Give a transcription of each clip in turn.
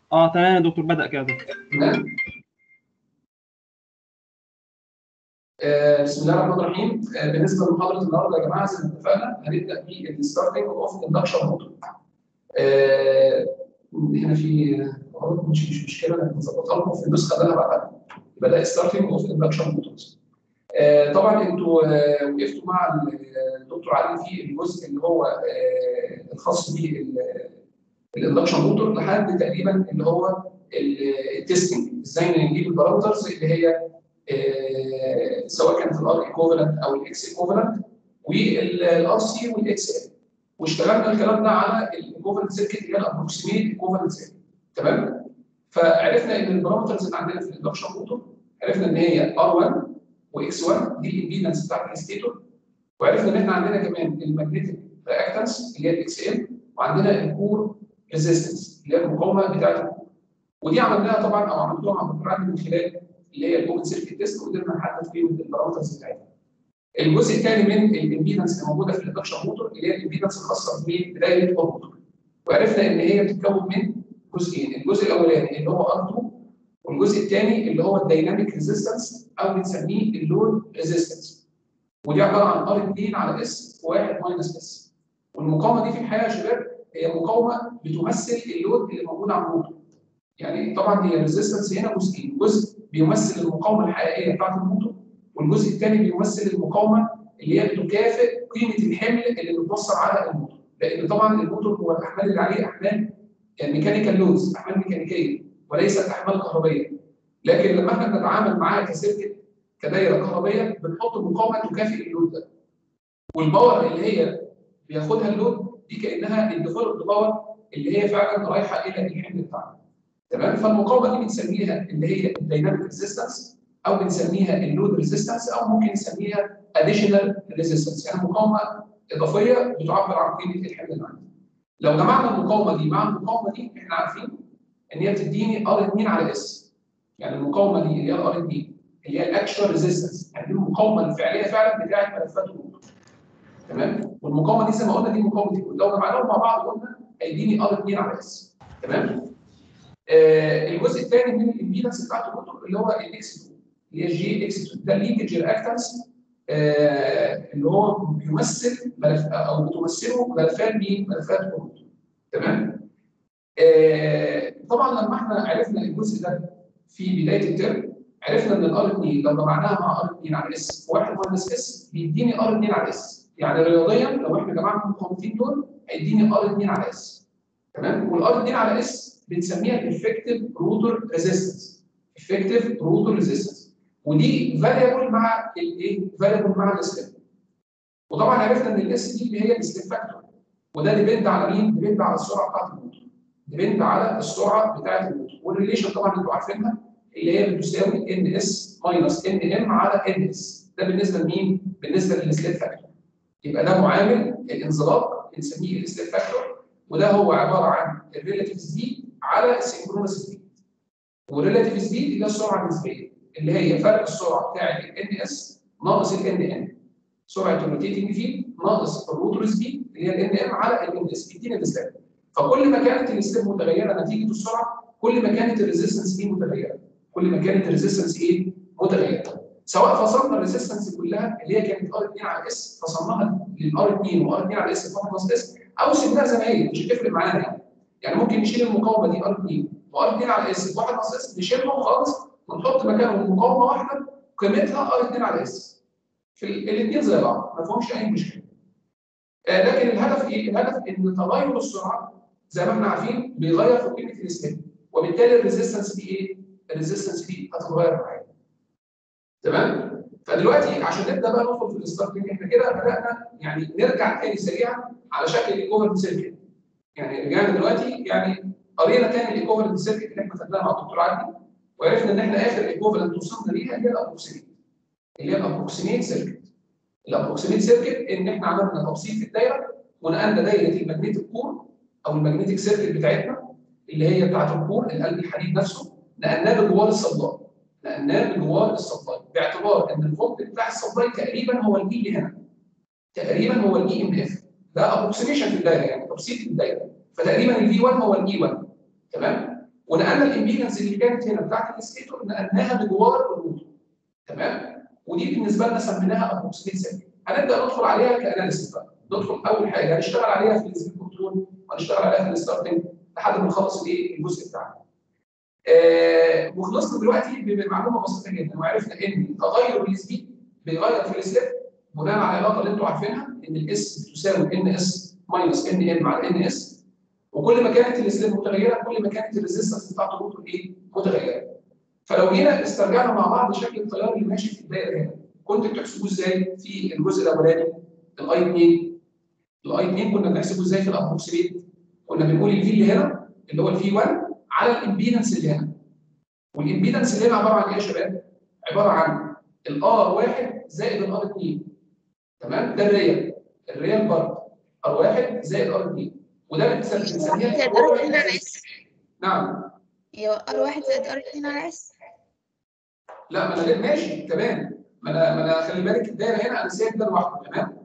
اه تمام يا دكتور بدأ كده تمام آه، بسم الله الرحمن الرحيم آه، بالنسبه لمحاضره النهارده يا جماعه زي ما اتفقنا هنبدا بالستارتنج اوف اندكشن موتور هنا في غلط مش مش مشكله انا هظبطها لكم في النسخه اللي انا بعدها يبقى ده ستارتنج اوف اندكشن موتورز طبعا انتوا آه، وقفتوا مع الدكتور علي في الجزء اللي هو آه، الخاص بالاندكشن موتور لحد تقريبا اللي هو التستنج ازاي نجيب البارامترز اللي هي آه، سواء كانت الار ايكوفالنت او الاكس ايكوفالنت والار سي والاكس ال واشتغلنا الكلام ده على الايكوفالنت سيركت اللي هي الابروكسيميت ايكوفالنت سيركت تمام فعرفنا ان البارامترز اللي عندنا في الاندكشن موتور عرفنا ان هي ار 1 واكس 1 دي الامبيدنس بتاعت الستيتور وعرفنا ان احنا عندنا كمان الماجنتيك رياكتنس اللي هي الاكس ال وعندنا الكور ريزيستنس اللي هي المقاومه بتاعت الكور ودي عملناها طبعا او عملتوها مع الدكتور من خلال اللي هي الاوبن سيركت تيست وقدرنا نحدد فيهم البارامترز بتاعتها. الجزء الثاني من الامبيدنس اللي موجوده في الاندكشن موتور اللي هي الامبيدنس الخاصه بدايه الموتور. وعرفنا ان هي بتتكون من جزئين، الجزء الاولاني اللي هو ار2 والجزء الثاني اللي هو الدايناميك ريزيستنس او بنسميه اللود ريزيستنس. ودي عباره عن ار2 على اس و1 ماينس اس. والمقاومه دي في الحقيقه يا شباب هي مقاومه بتمثل اللود اللي موجود على الموتور. يعني طبعا هي الريزيستنس هنا جزئين، جزء بيمثل المقاومه الحقيقيه بتاعت الموتور والجزء الثاني بيمثل المقاومه اللي هي بتكافئ قيمه الحمل اللي بتوصل على الموتور لان طبعا الموتور هو الاحمال اللي عليه احمال ميكانيكال لودز احمال ميكانيكيه وليست احمال كهربائيه لكن لما احنا بنتعامل معاه كسيركت كدايره كهربائيه بنحط مقاومه تكافئ اللود ده والباور اللي هي بياخدها اللود دي كانها الديفولت باور اللي هي فعلا رايحه الى الحمل بتاعنا تمام فالمقاومه دي بنسميها اللي هي الدايناميك ريزيستنس او بنسميها اللود ريزيستنس او ممكن نسميها اديشنال ريزيستنس يعني مقاومه اضافيه بتعبر عن قيمه الحمل اللي عندي. لو جمعنا المقاومه دي مع المقاومه دي احنا عارفين ان هي بتديني ار 2 على اس يعني المقاومه دي اللي هي الار 2 اللي هي الاكشوال ريزيستنس يعني دي المقاومه الفعليه فعلا بتاعت ملفات الموتور تمام والمقاومه دي زي ما قلنا دي مقاومه دي لو جمعناهم مع بعض قلنا هيديني ار 2 على اس تمام آه الجزء الثاني من الامبيدنس بتاعت الموتور اللي هو الاكس 2 اللي هي جي اكس 2 ده الليكج رياكتنس آه اللي هو بيمثل ملف او بتمثله ملفات مين؟ ملفات الموتور تمام؟ آه طبعا لما احنا عرفنا الجزء ده في بدايه الترم عرفنا ان الار 2 لو جمعناها مع ار 2 على اس 1 ماينس اس بيديني ار 2 على اس يعني رياضيا لو احنا جمعنا المقاومتين دول هيديني ار 2 على اس تمام؟ والار 2 على اس بنسميها الافكتيف روتر ريزيستنس افكتيف روتر ريزيستنس ودي فاريبل مع الايه؟ فاريبل مع الستيب وطبعا عرفنا ان الاس دي اللي هي الستيب فاكتور وده ديبند على مين؟ ديبند على السرعه بتاعت الموتور ديبند على السرعه بتاعت الموتور والريليشن طبعا انتوا عارفينها اللي هي بتساوي ان اس ماينس ان ام على ان اس ده بالنسبه لمين؟ بالنسبه للستيب فاكتور يبقى ده معامل الانزلاق بنسميه الستيب فاكتور وده هو عباره عن الريلاتيف سبيد على السنكرونس سبيد والريلاتيف سبيد اللي هي السرعه النسبيه اللي هي فرق السرعه بتاعت الان اس ناقص الان ان سرعه الروتيتنج فيلد ناقص الروتور سبيد اللي هي الان ام على الان اس بيدينا الستيب فكل ما كانت الستيب متغيره نتيجه السرعه كل ما كانت الريزستنس دي متغيره كل ما كانت الريزستنس ايه متغيره سواء فصلنا الريزستنس كلها اللي هي كانت ار 2 على اس فصلناها للار 2 وار 2 على اس فقط اس او سيبناها زي ما هي مش هتفرق معانا يعني يعني ممكن نشيل المقاومه دي ار 2 وار 2 على اس بواحد ناقص اس نشيلهم خالص ونحط مكانهم مقاومه واحده قيمتها ار 2 على اس في الاثنين زي بعض ما فيهمش اي مشكله آه لكن الهدف ايه؟ الهدف ان تغير السرعه زي ما احنا عارفين بيغير في قيمه الستيب وبالتالي الريزستنس دي ايه؟ الريزستنس دي هتتغير معايا تمام؟ فدلوقتي عشان نبدا بقى ندخل في الستارتنج احنا كده بدانا يعني نرجع تاني سريعا على شكل الايكوفرنت سيركت يعني رجعنا دلوقتي يعني قرينا تاني الايكوفرنت سيركت اللي احنا خدناها مع الدكتور عادل وعرفنا ان احنا اخر ايكوفرنت وصلنا ليها هي الابروكسيميت اللي هي الابروكسيميت سيركت الابروكسيميت سيركت ان احنا عملنا تبسيط في الدايره ونقلنا دايره الماجنتيك كور او الماجنتيك سيركت بتاعتنا اللي هي بتاعت الكور القلب الحديد نفسه نقلناه بجوار الصداع نقلناه بجوار الصداع باعتبار ان الفولت بتاع الصداع تقريبا هو الاي اللي هنا تقريبا هو الاي ام اف ده ابروكسيميشن في الدايره يعني تبسيط في الدايره فتقريبا الفي 1 هو الاي 1 تمام ونقلنا الامبيدنس اللي كانت هنا بتاعت الاستيتور نقلناها بجوار الروتور تمام ودي بالنسبه لنا سميناها ابروكسيميت سيركت هنبدا ندخل عليها كاناليسيس بقى ندخل اول حاجه هنشتغل عليها في السبيد كنترول وهنشتغل عليها في الستارتنج لحد ما نخلص الايه الجزء بتاعنا. آه وخلصنا دلوقتي بمعلومه بسيطه جدا وعرفنا ان تغير السبيد بيغير في السليب بناء على العلاقه اللي انتم عارفينها ان الاس تساوي ان اس ماينس ان ان مع ان اس وكل ما كانت السليب متغيره كل ما كانت الريزستنس بتاعت الروتور ايه متغيره. فلو جينا استرجعنا مع بعض شكل التيار اللي ماشي في الدايره هنا كنت بتحسبوه ازاي في الجزء الاولاني الاي 2 الاي 2 كنا بنحسبه ازاي في الابروكسيميت كنا بنقول الفي اللي هنا اللي هو الفي 1 على الامبيدنس اللي هنا والامبيدنس اللي هنا عباره عن ايه يا شباب؟ عباره عن الار 1 زائد الار 2 تمام ده الريال الريال برضه ار 1 زائد ار 2 وده بنسميها زائد ار 2 على اس نعم ايوه ار 1 زائد ار 2 على اس لا ما انا ليه ماشي تمام ما انا ما انا خلي بالك الدايره هنا انا سايب ده لوحده تمام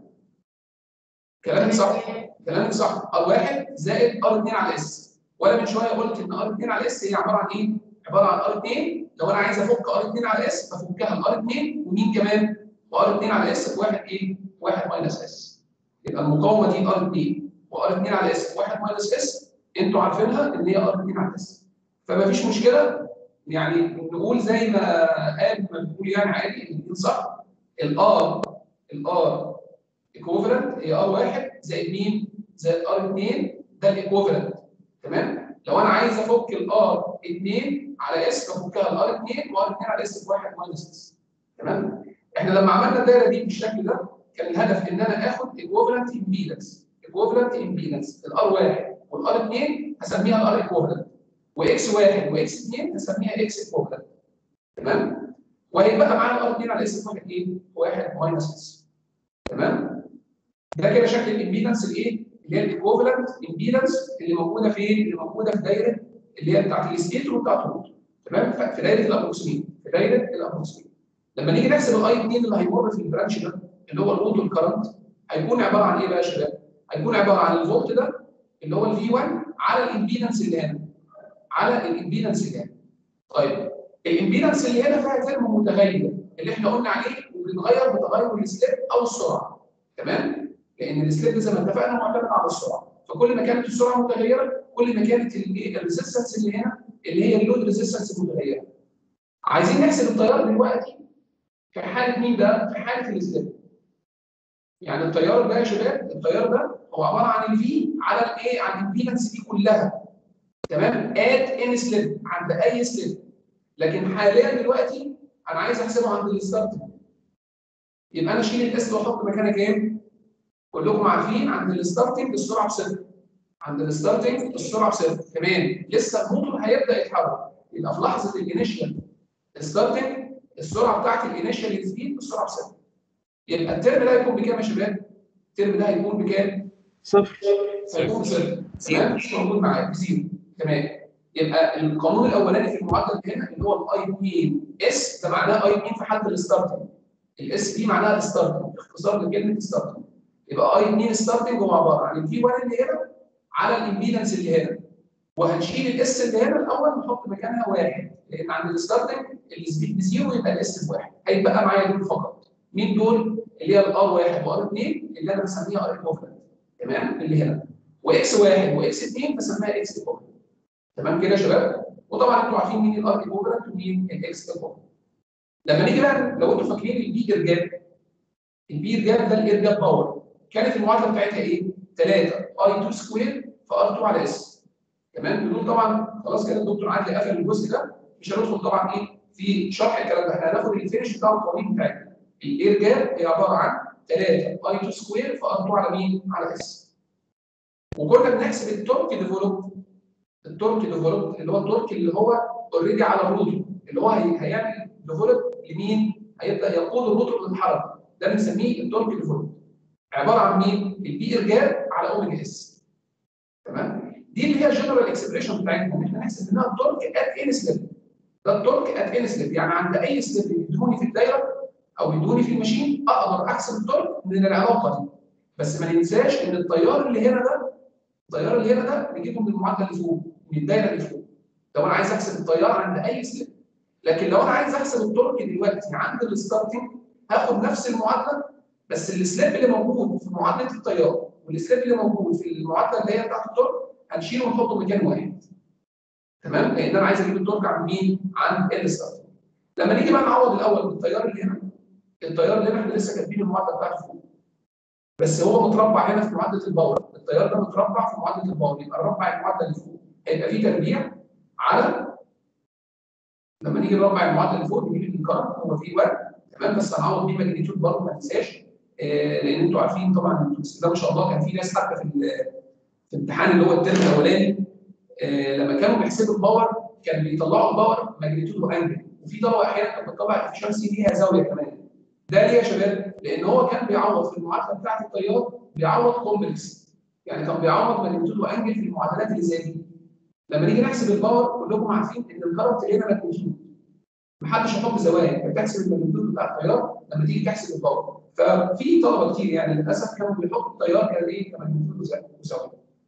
كلامك صح كلامك صح ار 1 زائد ار 2 على اس وانا من شويه قلت ان ار 2 على اس هي عباره عن ايه؟ عباره عن ار 2 لو انا عايز افك ار 2 على اس بفكها الار 2 ومين كمان؟ وار 2 على اس بواحد ايه؟ 1 ماينس اس يبقى المقاومه دي ار 2 وار 2 على اس 1 ماينس اس انتوا عارفينها ان هي ار 2 على اس فما فيش مشكله يعني نقول زي ما قال ما بنقول يعني عادي الاثنين صح الار الار ايكوفالنت هي ار 1 زائد مين؟ زائد ار 2 ده الايكوفالنت تمام؟ لو انا عايز افك الار 2 على اس بفكها الار 2 وار 2 على اس بواحد ماينس اس تمام؟ احنا لما عملنا الدايره دي بالشكل ده كان الهدف ان انا اخد ايكوفالنت امبيدنس ايكوفالنت امبيدنس الار 1 والار 2 هسميها الار ايكوفالنت واكس 1 واكس 2 هسميها اكس ايكوفالنت تمام؟ وهيبقى معانا الار 2 على اس بواحد ايه؟ 1 ماينس اس تمام؟ ده كده شكل الامبيدنس الايه؟ اللي هي الايكوفالنت امبيدنس اللي موجوده فين؟ اللي موجوده في دايره اللي هي بتاعت الستيتور وبتاعت الروتور تمام؟ في دايره الابروكسيميت في دايره الابروكسيميت لما نيجي نحسب الاي 2 اللي هيمر في البرانش ده اللي هو الروتور كرنت هيكون عباره عن ايه بقى يا شباب؟ هيكون عباره عن الفولت ده اللي هو الفي 1 على الامبيدنس اللي هنا على الامبيدنس اللي هنا طيب الامبيدنس اللي هنا فيها ترم متغير اللي احنا قلنا عليه وبيتغير بتغير السليب او السرعه تمام؟ لان السليب زي ما اتفقنا معتمد على السرعه فكل ما كانت السرعه متغيره كل ما كانت الريزستنس اللي هنا اللي هي اللود ريزستنس متغيره عايزين نحسب التيار دلوقتي في حاله مين ده؟ في حاله السليب يعني التيار ده يا شباب التيار ده هو عباره عن الفي على الايه؟ على الامبيدنس دي كلها تمام؟ ات ان سليب عند اي سليب لكن حاليا دلوقتي انا عايز احسبه عند الستارت يبقى انا اشيل الاس واحط مكانها كام؟ كلكم عارفين عند الستارتنج السرعه بصفر عند الستارتنج السرعه بصفر تمام لسه الموتور هيبدا يتحرك يبقى في لحظه الانيشال ستارتنج السرعه بتاعت الانيشال سبيد السرعه بصفر يبقى الترم ده هيكون بكام يا شباب؟ الترم ده هيكون بكام؟ صفر هيكون بصفر تمام مش موجود معاك بزيرو تمام يبقى القانون الاولاني في المعادله اللي هنا اللي هو الاي 2 اس ده معناه اي 2 في حاله الستارتنج الاس دي معناها الستارتنج اختصار لكلمه ستارتنج يبقى اي 2 ستارتنج هو عباره عن الفي 1 اللي هنا على الامبيدنس اللي هنا وهنشيل الاس اللي هنا الاول نحط مكانها واحد لان عند الستارتنج السبيد بزيرو يبقى الاس بواحد هيبقى معايا دول فقط مين دول؟ اللي هي الار 1 وار 2 اللي انا بسميها ار ايكوفلنت تمام اللي هنا واكس 1 واكس 2 بسميها اكس ايكوفلنت تمام كده يا شباب وطبعا انتوا عارفين مين الار ايكوفلنت ومين الاكس ايكوفلنت لما نيجي بقى لو انتوا فاكرين البي ارجاب البي ارجاب ده الارجاب باور كانت المعادله بتاعتها ايه؟ 3 اي 2 سكوير في ار 2 على اس تمام بدون طبعا خلاص كده الدكتور عادل قفل الجزء ده مش هندخل طبعا ايه في شرح الكلام ده احنا هناخد الفينش بتاع القوانين بتاعتنا الاير جاب هي عباره عن 3 اي 2 سكوير في ار 2 على مين؟ على اس وكنا بنحسب التورك ديفلوب التورك ديفلوب اللي هو التورك اللي هو اوريدي على الروتور اللي هو هي- هيعمل ديفلوب لمين؟ هيبدا يقود الروتور للحركه ده بنسميه التورك ديفلوب عباره عن مين؟ البي ارجاب على اوميجا اس تمام؟ دي اللي هي الجنرال اكسبريشن بتاعتنا ان احنا نحسب انها التورك ات ان سليب ده التورك ات ان سليب يعني عند اي سليب بيدوني في الدايره او بيدوني في الماشين اقدر احسب التورك من العلاقه دي بس ما ننساش ان التيار اللي هنا ده التيار اللي هنا ده بنجيبه من المعادله اللي فوق من الدايره اللي فوق لو انا عايز احسب التيار عند اي سليب لكن لو انا عايز احسب التورك دلوقتي عند الستارتنج هاخد نفس المعادله بس السليب اللي موجود في معادله التيار والسليب اللي موجود في المعادله اللي هي بتاعت التورك هنشيله ونحطه مكان واحد تمام لان انا عايز اجيب التورك عند مين؟ عند الستارتنج لما نيجي بقى نعوض الاول بالتيار اللي هنا التيار اللي هنا احنا لسه كاتبين المعادله بتاعته فوق بس هو متربع هنا في معادله الباور التيار ده متربع في معادله الباور يبقى نربع المعادله اللي فوق هيبقى فيه تربيع على لما نيجي نربع المعادله اللي فوق نجيب الكرنت هو فيه ورق تمام بس هنعوض بيه ماجنتيود برضه ما تنساش آه لان انتوا عارفين طبعا انتوا ده ما شاء الله كان في ناس حتى في في الامتحان اللي هو الترم الاولاني آه لما كانوا بيحسبوا الباور كان بيطلعوا الباور ماجنتيود وانجل وفي طبعا احيانا كانت بتطلع الافشنسي ليها زاويه كمان ده ليه يا شباب؟ لان هو كان بيعوض في المعادله بتاعت التيار بيعوض كومبلكس يعني كان بيعوض ماجنتيود وانجل في المعادلات اللي زي دي لما نيجي نحسب الباور كلكم عارفين ان الكرنت هنا ماجنتيود محدش هيحط زوايا انت بتحسب الماجنتيود بتاع التيار لما تيجي تحسب الباور ففي طلبه كتير يعني للاسف كانوا بيحطوا التيار كده ايه كماجنتيود وزاويه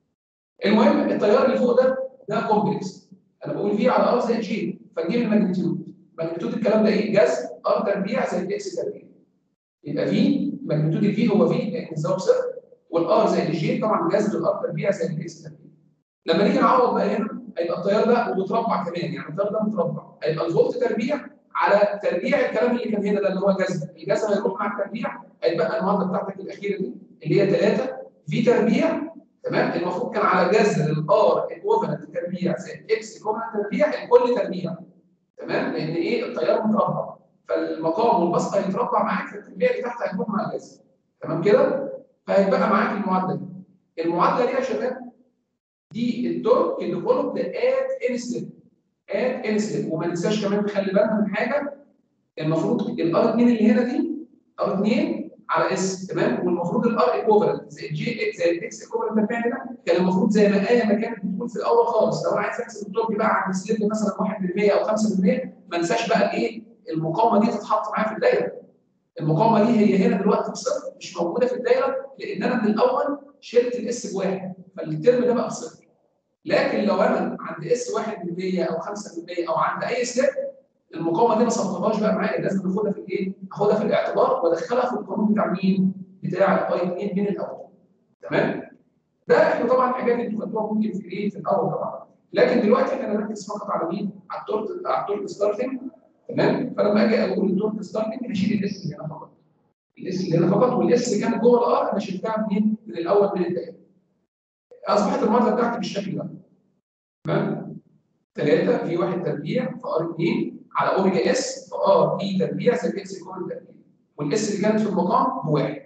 المهم التيار اللي فوق ده ده كومبلكس انا بقول فيه على ار زائد جي فنجيب الماجنتيود ماجنتيود الكلام ده ايه جذر ار تربيع زائد اكس تربيع يبقى في ماجنتيود الفي هو في لان الزاويه بصفر والار زائد الجي طبعا جذر الار تربيع زائد الاكس تربيع لما نيجي نعوض بقى هنا هيبقى التيار ده متربع كمان يعني التيار ده متربع هيبقى الفولت تربيع على تربيع الكلام اللي كان هنا ده اللي هو جذر الجذر هيروح مع التربيع هيبقى المعادله بتاعتك الاخيره دي اللي هي 3 في تربيع تمام المفروض كان على جذر الار ايكوفالنت تربيع زائد اكس ايكوفالنت تربيع الكل تربيع تمام لان ايه التيار متربع فالمقام والبسط هيتربع معاك فالتربيع اللي تحت هتروح مع الجذر تمام كده فهيبقى معاك المعادله دي المعادله دي يا شباب دي التورك ديفلوبد ات ان سليب ات ان سليب وما ننساش كمان نخلي بالنا من حاجه المفروض الار 2 اللي هنا دي ار 2 على اس تمام والمفروض الار ايكوفالنت زي الجي اكس زي الاكس ايكوفالنت الثاني ده كان المفروض زي ما ايه ما كانت بتقول في الاول خالص لو انا عايز احسب التورك بقى عند سليب مثلا 1% او 5% ما انساش بقى الايه المقاومه دي تتحط معايا في الدايره المقاومه دي هي هنا دلوقتي بصفر مش موجوده في الدايره لان انا من الاول شلت الاس بواحد فالترم ده بقى بصفر لكن لو انا عند اس 1% او 5% او عند اي سليب المقاومه دي ما صفقهاش بقى معايا لازم اخدها في الايه؟ اخدها في الاعتبار وادخلها في القانون بتاع مين؟ بتاع الاي 2 من الاول تمام؟ ده احنا طبعا حاجات انتوا خدتوها ممكن في الايه؟ في الاول طبعا لكن دلوقتي احنا نركز فقط على مين؟ على التورك على التورك ستارتنج تمام؟ فلما اجي اقول التورك ستارتنج هشيل الاس اللي هنا فقط الاس اللي هنا فقط والاس اللي كانت جوه الار انا شلتها منين؟ من الاول من الدائره اصبحت المعادله بتاعتي بالشكل ده تمام 3 في 1 تربيع في ار 2 على اوميجا اس في ار اي تربيع زائد اكس كومن تربيع والاس اللي كانت في المقام بواحد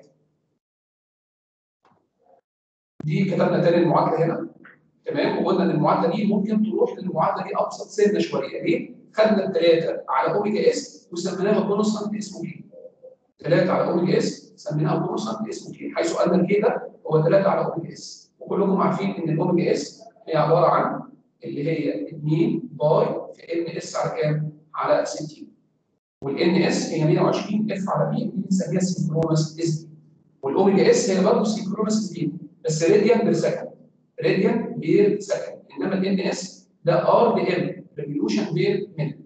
دي كتبنا تاني المعادله هنا تمام وقلنا ان المعادله دي ممكن تروح للمعادله دي ابسط سنه شويه ليه؟ خدنا الثلاثه على اوميجا اس وسميناها كونستانت اسمه كي 3 على اوميجا اس سميناها كونستانت اسمه كي حيث ان الكي ده هو 3 على اوميجا اس وكلكم عارفين ان الاوميجا اس هي عباره عن اللي هي 2 باي في ان اس على كام؟ على 60 والان اس هي 120 اف على بي دي بنسميها سينكرونس سبيد والاوميجا اس هي برضه سينكرونس سبيد بس راديان بير سكند راديان بير سكند انما الان اس ده ار بي ام ريفولوشن بير مينت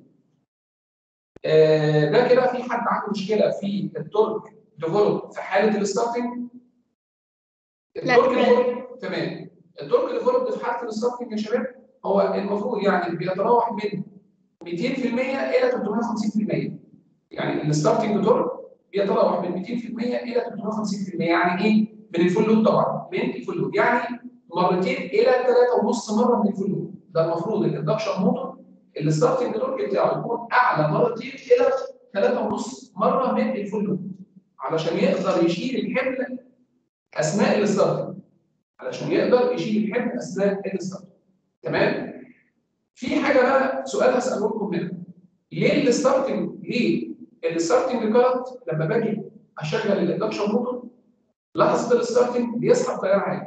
آه ده كده في حد عنده مشكله في التورك ديفلوب في حاله الستارتنج التورك ديفلوب تمام التورك ديفلوب في حاله الستارتنج يا شباب هو المفروض يعني بيتراوح من 200% الى 350% يعني الستارتنج تورك بيتراوح من 200% الى 350% يعني ايه؟ من الفول لود طبعا من الفول لود يعني مرتين الى ثلاثة ونص مره من الفول لود ده المفروض الاندكشن موتور الستارتنج تورك بتاعه يكون اعلى مرتين الى ثلاثة ونص مره من الفول لود علشان يقدر يشيل الحمل اثناء الستارتنج علشان يقدر يشيل الحمل اثناء الستارتنج تمام؟ في حاجه بقى سؤال هساله لكم هنا ليه الستارتنج ليه الستارتنج كارنت لما باجي اشغل الاندكشن موتور لحظه الستارتنج بيسحب تيار عالي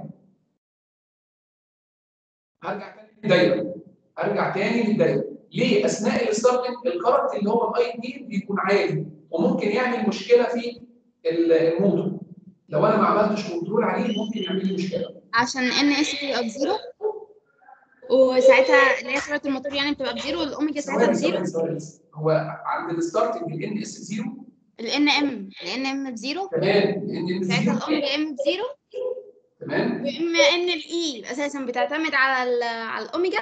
هرجع تاني للدايره هرجع تاني للدايره ليه اثناء الستارتنج الكارنت اللي هو الاي 2 بيكون عالي وممكن يعمل مشكله في الموتور لو انا ما عملتش كنترول عليه ممكن يعمل لي مشكله عشان ان اس بي اب زيرو وساعتها اللي هي سرعه الموتور يعني بتبقى بزيرو والاوميجا ساعتها ثواني بزيرو ثواني ثواني بس. هو عند الستارتنج الان اس زيرو الان ام الان ام بزيرو تمام الان اس ساعتها زيرو الاوميجا ام بزيرو تمام واما ان الاي اساسا بتعتمد على ال- على الاوميجا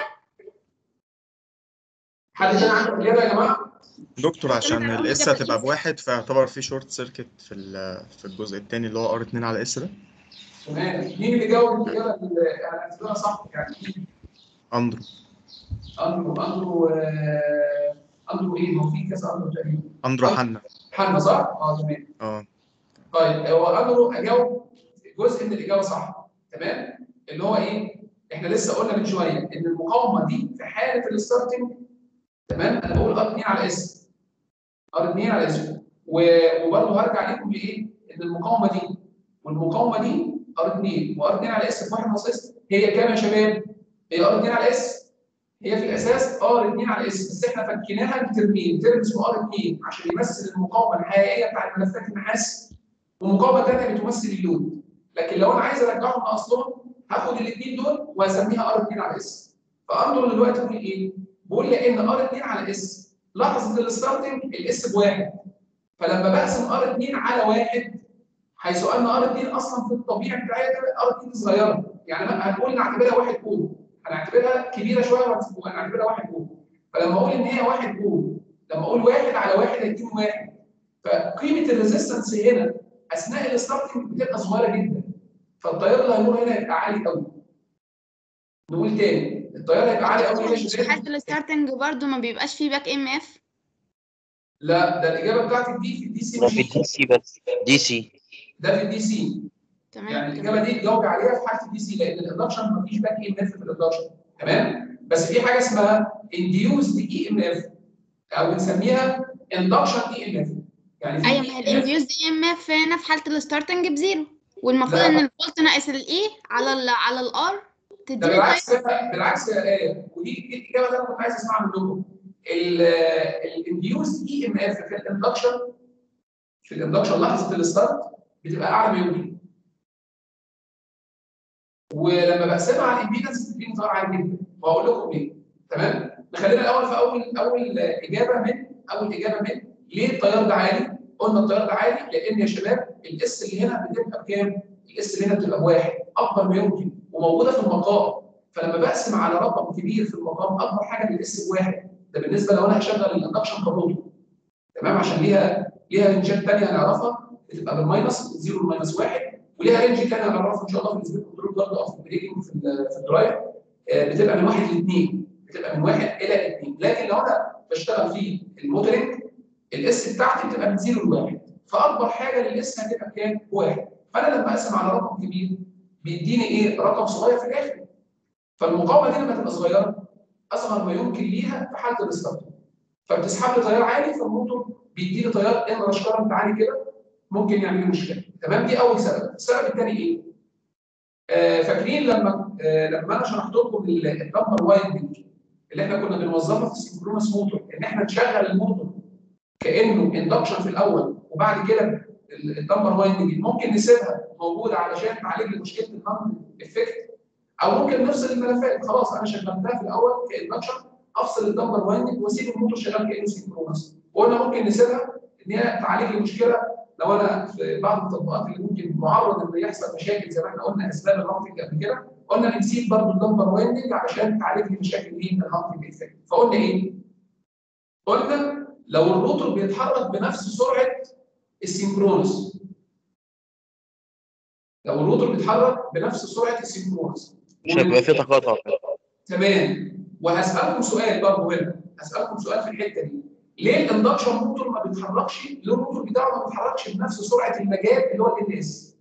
حد تاني عنده اجابه يا جماعه؟ دكتور عشان أنا الاس عاوزة هتبقى بقيس. بواحد فيعتبر في شورت سيركت في ال- في الجزء الثاني اللي هو ار 2 على اس ده تمام مين اللي جاوب الاجابه اللي هنعتبرها صح يعني مين؟ اندرو اندرو اندرو آه، اندرو ايه؟ ما هو في كذا اندرو تقريبا اندرو حنا حنا صح؟ اه تمام اه طيب هو اندرو اجاوب جزء من الاجابه صح تمام؟ اللي هو ايه؟ احنا لسه قلنا من شويه ان المقاومه دي في حاله الستارتنج تمام؟ انا بقول ار 2 على اس ار 2 على اس و- وبرضه هرجع لكم لايه؟ ان المقاومه دي والمقاومه دي ار 2 وار 2 على اس في واحد ناقص اس هي كام يا شباب؟ هي ار 2 على اس هي في الاساس ار 2 على اس بس احنا فكيناها لترمين ترم اسمه ار 2 عشان يمثل المقاومه الحقيقيه بتاعت ملفات النحاس ومقاومه ثانيه بتمثل اللود لكن لو انا عايز ارجعهم لاصلهم هاخد الاثنين دول واسميها ار 2 على اس فانظر دلوقتي بيقول ايه؟ بيقول لي ان ار 2 على اس لحظه الستارتنج الاس بواحد فلما بقسم ار 2 على واحد حيث ان ار 2 اصلا في الطبيعي بتاعتها ار 2 صغيره يعني ما- هنقول نعتبرها 1 اوم هنعتبرها كبيره شويه وهنعتبرها 1 اوم فلما اقول ان هي 1 اوم لما اقول واحد على واحد هيديني واحد فقيمه الريزستنس هنا اثناء الستارتنج بتبقى صغيره جدا فالتيار اللي هيمر هنا هيبقى عالي قوي نقول تاني التيار هيبقى عالي قوي هنا يا في شباب حاله الستارتنج برضو ما بيبقاش فيه باك ام اف لا ده الاجابه بتاعتك دي في الدي سي ما في دي سي بس دي سي ده في الدي سي تمام يعني تمام. الاجابه دي تجاوب عليها في حاله الدي سي لان الاندكشن مفيش باك اي ام اف في الاندكشن تمام بس في حاجه اسمها انديوزد اي ام اف او بنسميها اندكشن اي ام اف يعني في ايوه ما هي EMF الانديوز دي ام اف هنا في حاله الستارتنج بزيرو والمفروض لا. ان الفولت ناقص الاي على ال على الار ده تديني بالعكس بالعكس يا ايه ودي دي الاجابه اللي انا كنت عايز اسمعها منكم الانديوز اي ام اف في الاندكشن في الاندكشن لحظه الستارت بتبقى اعلى ما يمكن ولما بقسمها على الامبيدنس بتديني تيار عالي جدا وهقول لكم ليه تمام نخلينا الاول في اول اول اجابه من اول اجابه من ليه التيار ده عالي؟ قلنا التيار ده عالي لان يا شباب الاس اللي هنا بتبقى بكام؟ الاس اللي هنا بتبقى بواحد اكبر ما يمكن وموجوده في المقام فلما بقسم على رقم كبير في المقام اكبر حاجه للاس بواحد ده بالنسبه لو انا هشغل الاندكشن كروتور تمام عشان ليها ليها رينجات ثانيه هنعرفها بتبقى بالماينس 0 لماينس 1 وليها رينج ثاني هنعرفه ان شاء الله في السبيد كنترول برضه او في البريكنج في ال- في الدرايف آه، بتبقى من واحد لاثنين بتبقى من واحد الى اثنين لكن لو انا بشتغل في الموتورنج الاس بتاعتي بتبقى من 0 لواحد فاكبر حاجه للاس هتبقى كام؟ واحد فانا لما اقسم على رقم كبير بيديني ايه؟ رقم صغير في الاخر فالمقاومه دي لما تبقى صغيره اصغر ما يمكن ليها في حاله الستارت فبتسحب لي تيار عالي فالموتور بيديني تيار ان رش كارنت عالي كده ممكن يعمل لي مشكله تمام دي اول سبب السبب الثاني ايه؟ آه فاكرين لما آه لما انا شرحت لكم الدمبر وايندنج اللي احنا كنا بنوظفها في السنكرونس موتور ان احنا نشغل الموتور كانه اندكشن في الاول وبعد كده الدمبر وايندنج ممكن نسيبها موجوده علشان تعالج لي مشكله النون افكت او ممكن نفصل الملفات خلاص انا شغلتها في الاول كاندكشن افصل الدمبر وايندنج واسيب الموتور شغال كانه سنكرونس وقلنا ممكن نسيبها ان هي تعالج لي مشكله لو انا في بعض التطبيقات اللي ممكن معرض ان يحصل مشاكل زي ما احنا قلنا اسباب الهانتنج قبل كده قلنا بنسيب برضه الدمبر وايندنج علشان تعالج لي مشاكل ايه الهانتنج افكت فقلنا ايه؟ قلنا لو الروتور بيتحرك بنفس سرعه السينكرونس لو الروتور بيتحرك بنفس سرعه السينكرونس مش هيبقى في تقاطع تمام وهسالكم سؤال برضه هنا هسالكم سؤال في الحته دي ليه الاندكشن موتور ما بيتحركش ليه الموتور بتاعه ما بيتحركش بنفس سرعه المجال اللي هو الان اس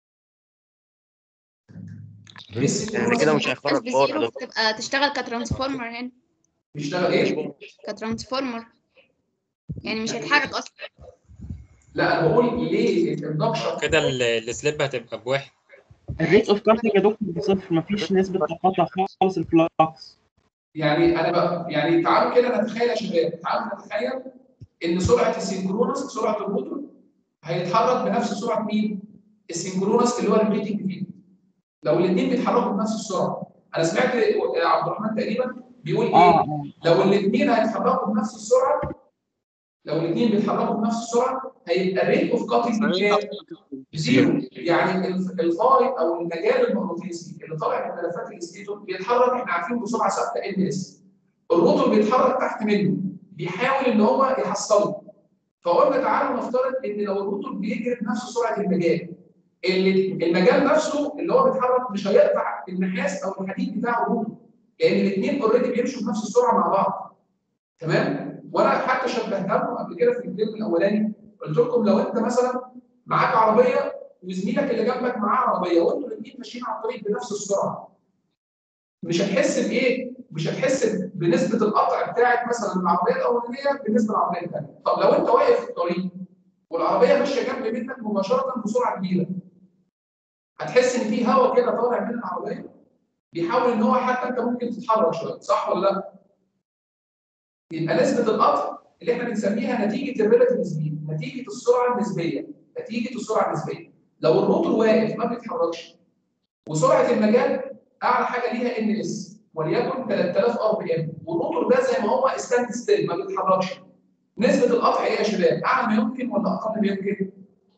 يعني كده مش هيخرج باور يا بزيرو دكتور تبقى تشتغل كترانسفورمر هنا بيشتغل ايه؟ كترانسفورمر يعني مش هيتحرك اصلا لا انا بقول ليه الاندكشن كده ال- السليب هتبقى بواحد الريت اوف كارتنج يا دكتور بصفر مفيش نسبة تقاطع خالص الفلكس يعني انا بقى يعني تعالوا كده نتخيل يا شباب تعالوا نتخيل ان سرعه السينكرونس سرعه الموتور هيتحرك بنفس سرعه مين؟ السينكرونس اللي هو الريتنج فيه لو الاثنين بيتحركوا بنفس السرعه انا سمعت عبد الرحمن تقريبا بيقول ايه اه اه لو الاثنين هيتحركوا بنفس السرعه لو الاثنين بيتحركوا بنفس السرعه هيبقى الريت اوف كاتنج زيرو يعني الف- الفارق او المجال المغناطيسي اللي طالع من ملفات الاستيتور بيتحرك احنا عارفين بسرعه ثابته ان اس الروتور بيتحرك تحت منه بيحاول ان هو يحصله فقلنا تعالوا نفترض ان لو الروتور بيجري بنفس سرعه المجال اللي المجال نفسه اللي هو بيتحرك مش هيقطع النحاس او الحديد بتاع الروتور لان الاثنين اوريدي بيمشوا بنفس السرعه مع بعض تمام وانا حتى شبهتها لكم قبل كده في الفيلم الاولاني قلت لكم لو انت مثلا معاك عربيه وزميلك اللي جنبك معاه عربيه وانتوا الاثنين ماشيين على الطريق بنفس السرعه مش هتحس بايه؟ مش هتحس بنسبه القطع بتاعت مثلا العربيه الاولانيه بالنسبه للعربيه الثانيه، طب لو انت واقف في الطريق والعربيه ماشيه جنب منك مباشره بسرعه كبيره هتحس ان في هواء كده طالع من العربيه بيحاول ان هو حتى انت ممكن تتحرك شويه صح ولا لا؟ يبقى نسبه القطع اللي احنا بنسميها نتيجه الريلاتيف سبيد، نتيجه السرعه النسبيه، نتيجه السرعه النسبيه. لو الروتور واقف ما بيتحركش وسرعه المجال اعلى حاجه ليها ان اس وليكن 3000 ار بي ام والروتور ده زي ما هو ستاند ستيل ما بيتحركش نسبه القطع ايه يا شباب؟ اعلى ما يمكن ولا اقل ما يمكن؟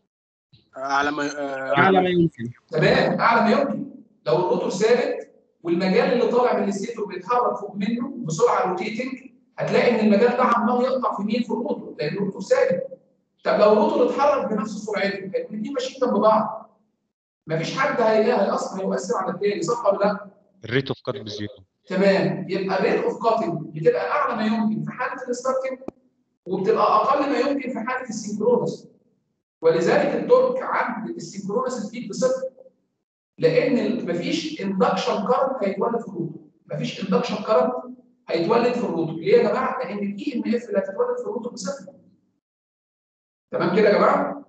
على ما آه، اعلى ما يمكن تمام اعلى ما يمكن لو الروتور ثابت والمجال اللي طالع من الستيتور بيتحرك فوق منه بسرعه روتيتنج هتلاقي ان المجال ده عمال يقطع في مين في الروتور لان الروتور ثابت طب لو الروتور اتحرك بنفس سرعته هيبقوا الاثنين ماشيين جنب بعض مفيش حد هي هيأثر هيؤثر على التاني صح ولا لا؟ الريت اوف كات بزيرو تمام يبقى الريت اوف كاتنج بتبقى اعلى ما يمكن في حاله الستارتنج وبتبقى اقل ما يمكن في حاله السينكرونس ولذلك التورك عند السينكرونس سبيد بصفر لان ال- مفيش اندكشن كارنت هيتولد في الروتور مفيش اندكشن كارنت هيتولد في الروتور ليه يا جماعه؟ لان الاي ام اف اللي هتتولد في الروتور بصفر تمام كده يا جماعه؟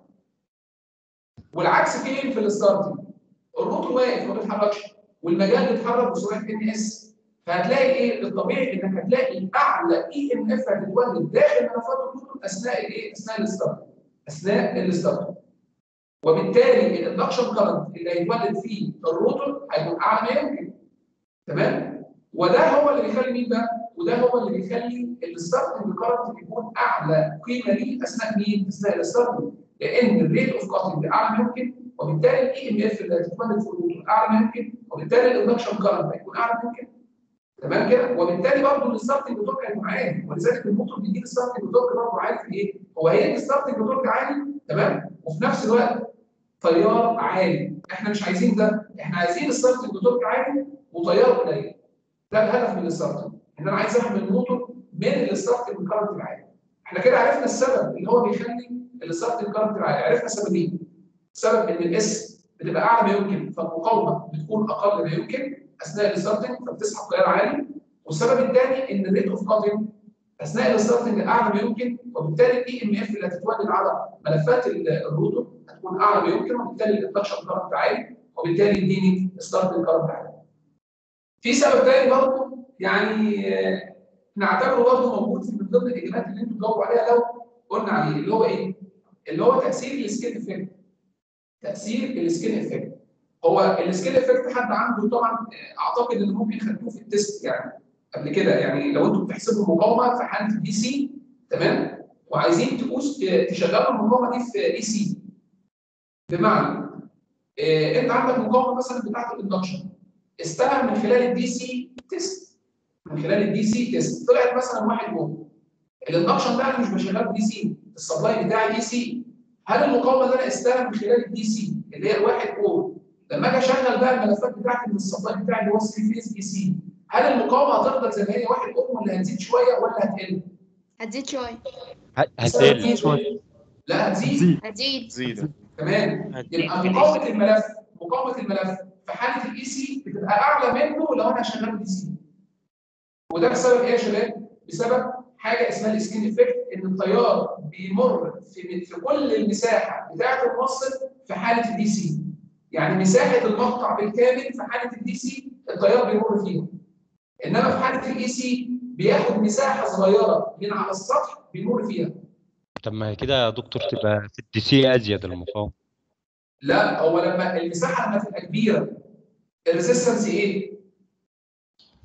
والعكس فين في الستارتنج الروتور واقف ما بيتحركش والمجال بيتحرك بسرعه ان اس فهتلاقي ايه الطبيعي انك هتلاقي اعلى اي ام اف هتتولد داخل ملفات الروتور اثناء الايه؟ اثناء الستارت اثناء الستارت وبالتالي الاندكشن كارنت اللي هيتولد فيه الروتور هيكون اعلى ما يمكن تمام وده هو اللي بيخلي مين بقى؟ وده هو اللي بيخلي الستارتنج كارنت يكون اعلى قيمه ليه اثناء مين؟ اثناء الستارتنج لان الريت اوف كاتنج اعلى ما يمكن وبالتالي الاي ام اف اللي هتتولد في الروتور اعلى ما يمكن وبالتالي الاندكشن كارنت هيكون اعلى ما يمكن تمام كده وبالتالي برضه الستارتنج تورك هيكون عالي ولذلك الموتور بيديك ستارتنج تورك برضه عالي في ايه؟ هو هيدي ستارتنج تورك عالي تمام وفي نفس الوقت تيار عالي احنا مش عايزين ده احنا عايزين الستارتنج تورك عالي وتيار قليل ده الهدف من الستارتنج ان انا عايز اعمل موتور من الستارتنج كارنت العالي احنا كده عرفنا السبب اللي هو بيخلي الستارتنج كارنت العالي عرفنا سببين السبب ان الاس بتبقى اعلى ما يمكن فالمقاومه بتكون اقل ما يمكن اثناء الستارتنج فبتسحب تيار عالي والسبب الثاني ان الريت اوف كاتنج اثناء الستارتنج اعلى ما يمكن وبالتالي الاي ام اف اللي هتتولد على ملفات ال- الروتور هتكون اعلى ما يمكن وبالتالي الاندكشن كارنت عالي وبالتالي يديني ستارتنج كارنت عالي. في سبب ثاني برضه يعني آه، نعتبره برضه موجود في من ضمن الاجابات اللي انتم جاوبوا عليها لو قلنا عليه اللي هو ايه؟ اللي هو تاثير السكيل افكت. تاثير السكيل افكت. هو السكيل افكت حد عنده طبعا آه، اعتقد ان ممكن خدتوه في التست يعني قبل كده يعني لو انتم بتحسبوا المقاومه في حاله الدي سي تمام وعايزين تقوس تشغلوا المقاومه دي في اي سي بمعنى آه، انت عندك مقاومه مثلا بتاعت الاندكشن استلم من خلال الدي سي تيست من خلال الدي سي تيست طلعت مثلا 1 اوم الاندكشن ده انا مش بشغله دي سي السبلاي بتاعي دي سي هل المقاومه اللي انا استلم من خلال الدي سي اللي هي الواحد اوم لما اجي اشغل بقى الملفات بتاعتي من السبلاي بتاعي اللي هو 3 فيز دي سي هل المقاومه هتفضل زي ما هي 1 اوم ولا هتزيد شويه ولا هتقل؟ هتزيد شوية هتقل لا هتزيد هتزيد زيد تمام هتزيد يبقى مقاومه الملف مقاومه الملف في حاله الاي سي بتبقى اعلى منه لو انا شغال دي سي وده بسبب ايه يا شباب؟ بسبب حاجه اسمها السكين افكت ان التيار بيمر في في كل المساحه بتاعه الموصل في حاله الدي سي يعني مساحه المقطع بالكامل في حاله الدي سي التيار بيمر فيها انما في حاله الاي سي بياخد مساحه صغيره من على السطح بيمر فيها طب ما هي كده يا دكتور تبقى في الدي سي ازيد المقاومه لا هو لما المساحه لما تبقى كبيره الريزيستنس ايه؟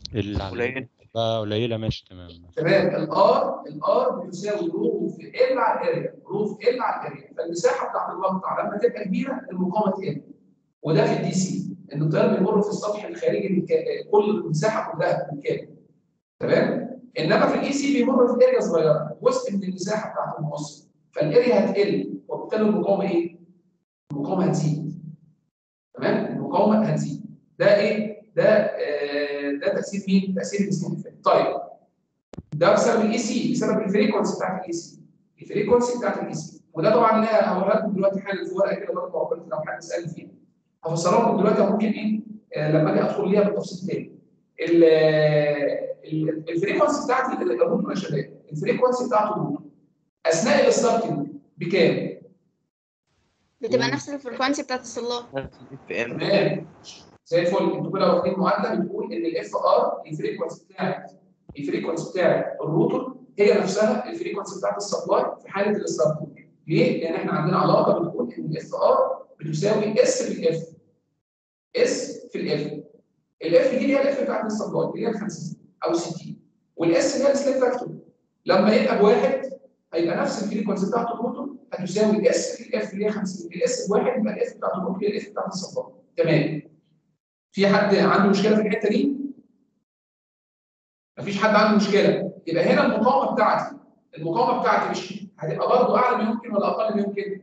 اللي على قليل بقى قليلة ماشي تمام تمام الار الار بتساوي رو في ال على الاريا رو في ال على الاريا فالمساحه بتاعت المقطع لما تبقى كبيره المقاومه تقل وده في الدي سي ان التيار بيمر في السطح الخارجي بالكا- كل المساحه كلها بالكامل تمام انما في الاي سي بيمر في اريا صغيره جزء من المساحه بتاعت الموصل فالاريا هتقل وبالتالي المقاومه ايه؟ المقاومه هتزيد تمام المقاومه هتزيد ده ايه؟ ده آه ده تاثير مين؟ تاثير السكين افكت طيب ده بسبب الاي سي بسبب الفريكونسي بتاعت الاي سي الفريكونسي بتاعت الاي سي وده طبعا لها هوريها لكم دلوقتي حاجه في ورقه كده برضه عقبال لو حد سالني فيها هفسرها لكم دلوقتي ممكن ايه آه لما اجي ادخل ليها بالتفصيل تاني ال- ال- الفريكونسي بتاعت الروتور يا شباب الفريكونسي بتاعت الروتور اثناء الستارتنج بكام؟ بتبقى نفس الفريكونسي بتاعت الصلات اف ام تمام زي الفل انتوا كده واخدين معادله بتقول ان الاف ار الفريكونسي بتاعت الفريكونسي بتاعت الروتور هي نفسها الفريكونسي بتاعت السبلاي في حاله الستارتنج ليه؟ لان احنا عندنا علاقه بتقول ان الاف ار بتساوي اس في الاف اس في الاف الاف دي هي الاف بتاعت السبلاي اللي هي ال 50 او 60 والاس اللي هي السليب فاكتور لما يبقى بواحد هيبقى نفس الفريكونسي بتاعت الروتور هتساوي اس في الاف اللي هي 50 الاس بواحد يبقى الاف بتاعت الروتور هي الاف بتاعت السبلاي تمام في حد عنده مشكله في الحته دي؟ مفيش حد عنده مشكله يبقى هنا المقاومه بتاعتي المقاومه بتاعتي مش هتبقى برضه اعلى من يمكن ولا اقل من يمكن؟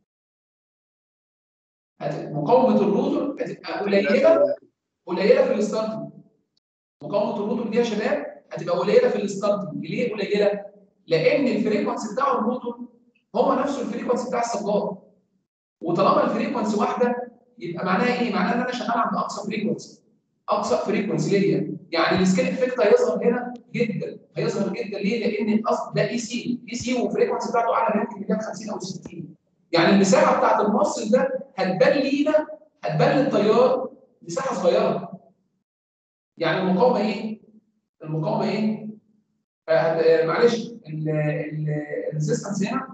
هت- مقاومه الروتور هتبقى قليله قليله في الستارتنج مقاومه الروتور دي يا شباب هتبقى قليله في الستارتنج ليه قليله؟ لان الفريكونسي بتاع الروتور هو نفسه الفريكونسي بتاع السبلاي وطالما الفريكونسي واحده يبقى معناها ايه؟ معناها ان انا شغال عند اقصى فريكونسي اقصى فريكونسي ليا يعني السكيل افكت هيظهر هنا جدا هيظهر جدا ليه؟ لان الاصل ده اي سي اي سي والفريكونسي بتاعته اعلى من يمكن 250 او 60 يعني المساحه بتاعت الموصل ده هتبان لينا هتبان للتيار مساحه صغيره يعني المقاومه ايه؟ المقاومه ايه؟ آه، آه، معلش الريزستنس هنا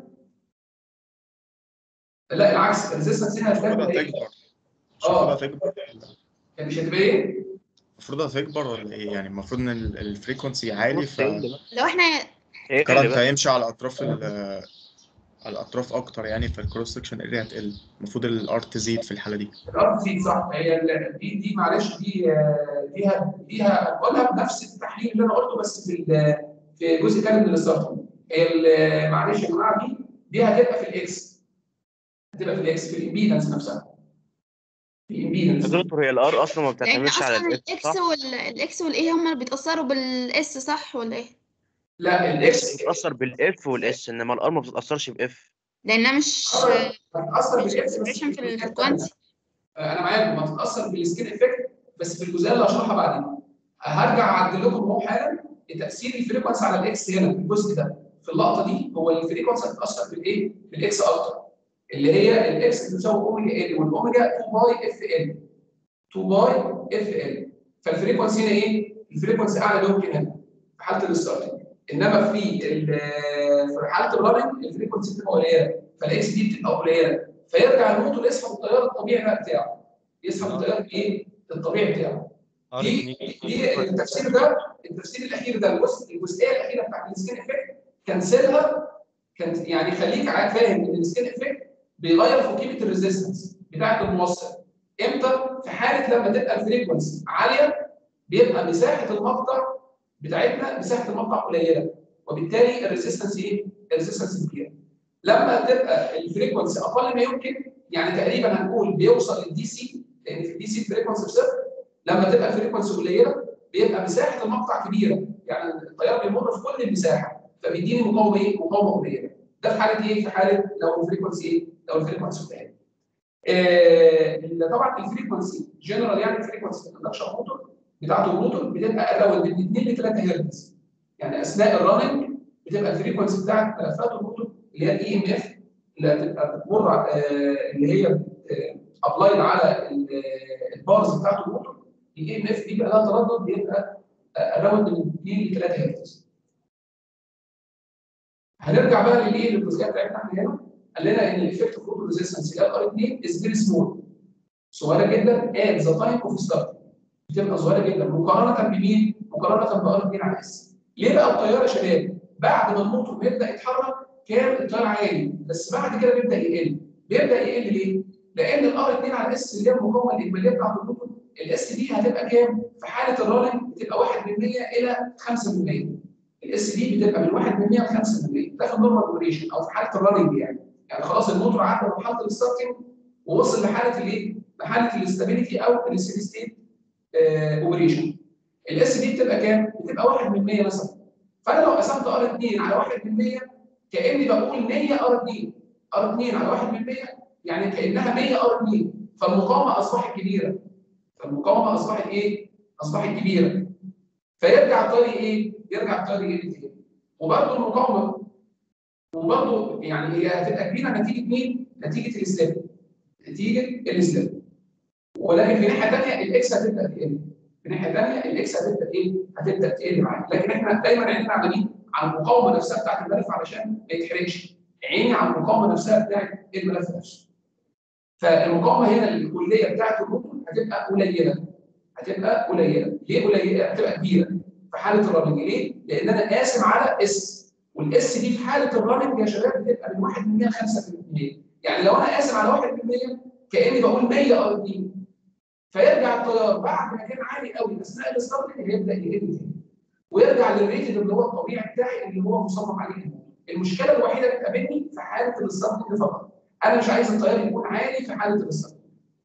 لا العكس الريزستنس هنا هتبان المفروض ايه؟ هتكبر مش المفروض هتكبر يعني مش هتبقى ايه؟ المفروض هتكبر ولا ايه يعني المفروض ان ال- الفريكونسي عالي نص ايه اللي بقى؟ لو احنا ايه اللي فالكرنت بقى؟ هيمشي على اطراف ال على الاطراف اكتر يعني فالكروس سكشن اريا هتقل المفروض الار تزيد في الحاله دي الارض تزيد صح هي ال- دي دي معلش دي آه، ديها ديها هنقولها بنفس التحليل اللي انا قلته بس في ال- في جزء تاني من الستارت هي ال- معلش يا جماعه دي دي هتبقى في الاكس هتبقى في الاكس في الامبيدنس نفسها في الامبيدنس يا دكتور هي الار اصلا ما لان بتعتمدش على اصلا الاف الاكس صح؟ والاكس والايه هما اللي بيتاثروا بالاس صح ولا ايه؟ لا الاكس بتتاثر بالاف والاس انما الار ما بتتاثرش باف لانها مش هتتاثر مش بالاكس بس concentration في الفريكونسي انا معاكم هتتاثر بالسكين افكت بس في الجزئيه اللي هشرحها بعدين هرجع اعدل لكم اهو حالا تاثير الفريكونسي على الاكس هنا في الجزء ده في اللقطه دي هو الفريكونسي هتتاثر بالايه؟ بالاكس اكتر اللي هي الاكس بتساوي اوميجا ال والاوميجا 2 باي اف ال 2 باي اف ال فالفريكونسي هنا ايه؟ الفريكونسي اعلى يمكن هنا في حاله الستارتنج انما في ال- في حاله الرننج الفريكونسي بتبقى قليله فالاكس دي بتبقى قليله فيرجع الموتور يسحب التيار الطبيعي بقى بتاعه يسحب التيار الايه؟ الطبيعي بتاعه ار دي 2 دي التفسير ده التفسير الاخير ده الجزء الجزئيه الاخيره بتاعت السكين افكت كنسلها كان يعني خليك عارف فاهم ان السكين افكت بيغير في قيمه الريزيستنس بتاعت الموصل امتى؟ في حاله لما تبقى الفريكونسي عاليه بيبقى مساحه المقطع بتاعتنا مساحه المقطع قليله وبالتالي الريزيستنس ايه؟ الريزيستنس كبيره لما تبقى الفريكونسي اقل ما يمكن يعني تقريبا هنقول بيوصل للدي سي لان في الدي سي الفريكونسي بصفر لما تبقى الفريكونسي قليله بيبقى مساحه المقطع كبيره يعني التيار بيمر في كل المساحه فبيديني مقاومه ايه؟ مقاومه قليله ده في حاله ايه؟ في حاله لو الفريكونسي ايه؟ لو الفريكونسي قليل. آه طبعا الفريكونسي جنرال يعني الفريكونسي الكوندكشن موتور بتاعته الموتور بتبقى اراوند من 2 ل 3 هرتز يعني اثناء الرننج بتبقى الفريكونسي بتاعت ملفات الموتور اللي هي الاي ام اف اللي هتبقى بتمر آه، اللي هي ابلايد على ال- البارز بتاعت الموتور الاي ام اف بيبقى لها تردد بيبقى اراوند من 2 ل 3 هرتز هنرجع بقى للايه للجزئيه بتاعتنا احنا هنا قال لنا ان الايفكت اوف روتور ريزيستنس اللي هي ار 2 از فيري سمول صغيره جدا at the time of start بتبقى صغيره جدا مقارنه بمين؟ مقارنه بار 2 على اس. ليه بقى التيار يا شباب؟ بعد ما الموتور بيبدا يتحرك كان التيار عالي بس بعد كده بيبدا يقل. بيبدا يقل ليه؟ لان الار 2 على اس اللي هي المقاومه الاجماليه بتاعت الموتور الاس دي هتبقى كام؟ في حاله الراننج بتبقى 1 من 100 الى 5%. الاس دي بتبقى من 1 من 100 ل 5% ده في النورمال اوبريشن او في حاله الراننج يعني. يعني خلاص الموتور عدى مرحله الستارتنج ووصل لحاله الايه؟ لحاله الاستابيليتي او الستيدي ستيت اوبريشن. الاس دي بتبقى كام؟ بتبقى 1 من 100 مثلا. فانا لو قسمت ار 2 على 1 من 100 كاني بقول 100 ار 2 ار 2 على 1 من 100 يعني كانها 100 ار 2 فالمقاومه اصبحت كبيره. فالمقاومه اصبحت ايه؟ اصبحت كبيره. فيرجع الطريق ايه؟ يرجع الطريق يقل تاني. وبرضه المقاومه وبرضه يعني هي هتبقى كبيره نتيجه مين؟ نتيجه الاسلام. نتيجه الاسلام. ولكن في ناحيه ثانيه الاكس هتبدا تقل. في ناحيه ثانيه الاكس هتبدا ايه؟ هتبدا تقل معاك، لكن احنا دايما عينينا على مين؟ على المقاومه نفسها بتاعت الملف علشان ما يتحرقش. عيني على المقاومه نفسها بتاعت الملف نفسه. فالمقاومه هنا الكليه بتاعت الروتور هتبقى قليله. هتبقى قليله، ليه قليله؟ هتبقى كبيره في حاله الرننج، ليه؟ لان انا قاسم على اس والاس دي في حاله الرننج يا شباب بتبقى من 1 من 100 ل 5%. يعني لو انا قاسم على 1% كاني بقول 100 ار 2 فيرجع التيار بعد ما كان عالي قوي اثناء الستارتنج هيبدا يقل تاني ويرجع للريتد اللي هو الطبيعي بتاعي اللي هو مصمم عليه المشكله الوحيده اللي بتقابلني في حاله الستارتنج فقط انا مش عايز التيار يكون عالي في حاله الستارتنج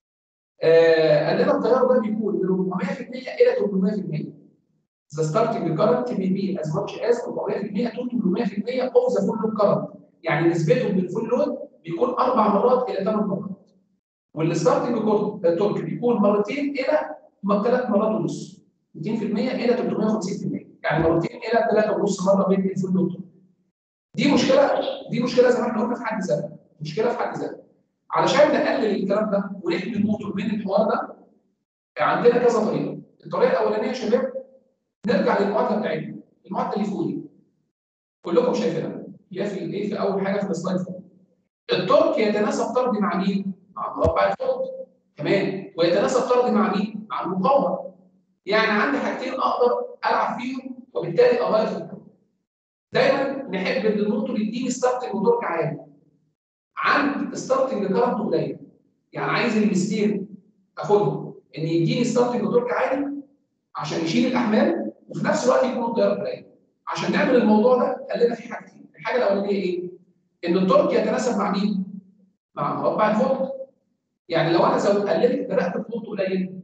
آه قال لنا التيار ده بيكون من 400% الى 800% The starting current may be as much as 400% to 800% of the full load current يعني نسبته من الفول لود بيكون اربع مرات الى ثمان مرات والستارتنج تورك بيكون مرتين الى ثلاث مرات ونص 200% الى 350% يعني مرتين الى ثلاثة ونص مره بين الفول لود دي مشكله دي مشكله زي ما احنا قلنا في حد ذاتها مشكله في حد ذاتها علشان نقلل الكلام ده ونحمي الموتور من الحوار ده عندنا كذا طريقه الطريقه الاولانيه يا شباب نرجع للمعادله بتاعتنا المعادله اللي فوق دي كلكم شايفينها اللي هي في ايه في اول حاجه في السلايد فوق التورك يتناسب طردي مع مين؟ مع مربع الفوق تمام ويتناسب طردي مع مين؟ مع المقاومه يعني عندي حاجتين اقدر العب فيهم وبالتالي اغير في الكون دايما نحب ان الموتور يديني ستارتنج وتورك عالي عند ستارتنج كارنت قليل يعني عايز المستين اخدهم ان يديني ستارتنج وتورك عالي عشان يشيل الاحمال وفي نفس الوقت يكون التيار قليل عشان نعمل الموضوع ده قال لنا في حاجتين الحاجه الاولانيه ايه؟ ان التورك يتناسب مع مين؟ مع مربع الفولت يعني لو انا زود قللت بدات الفولت قليل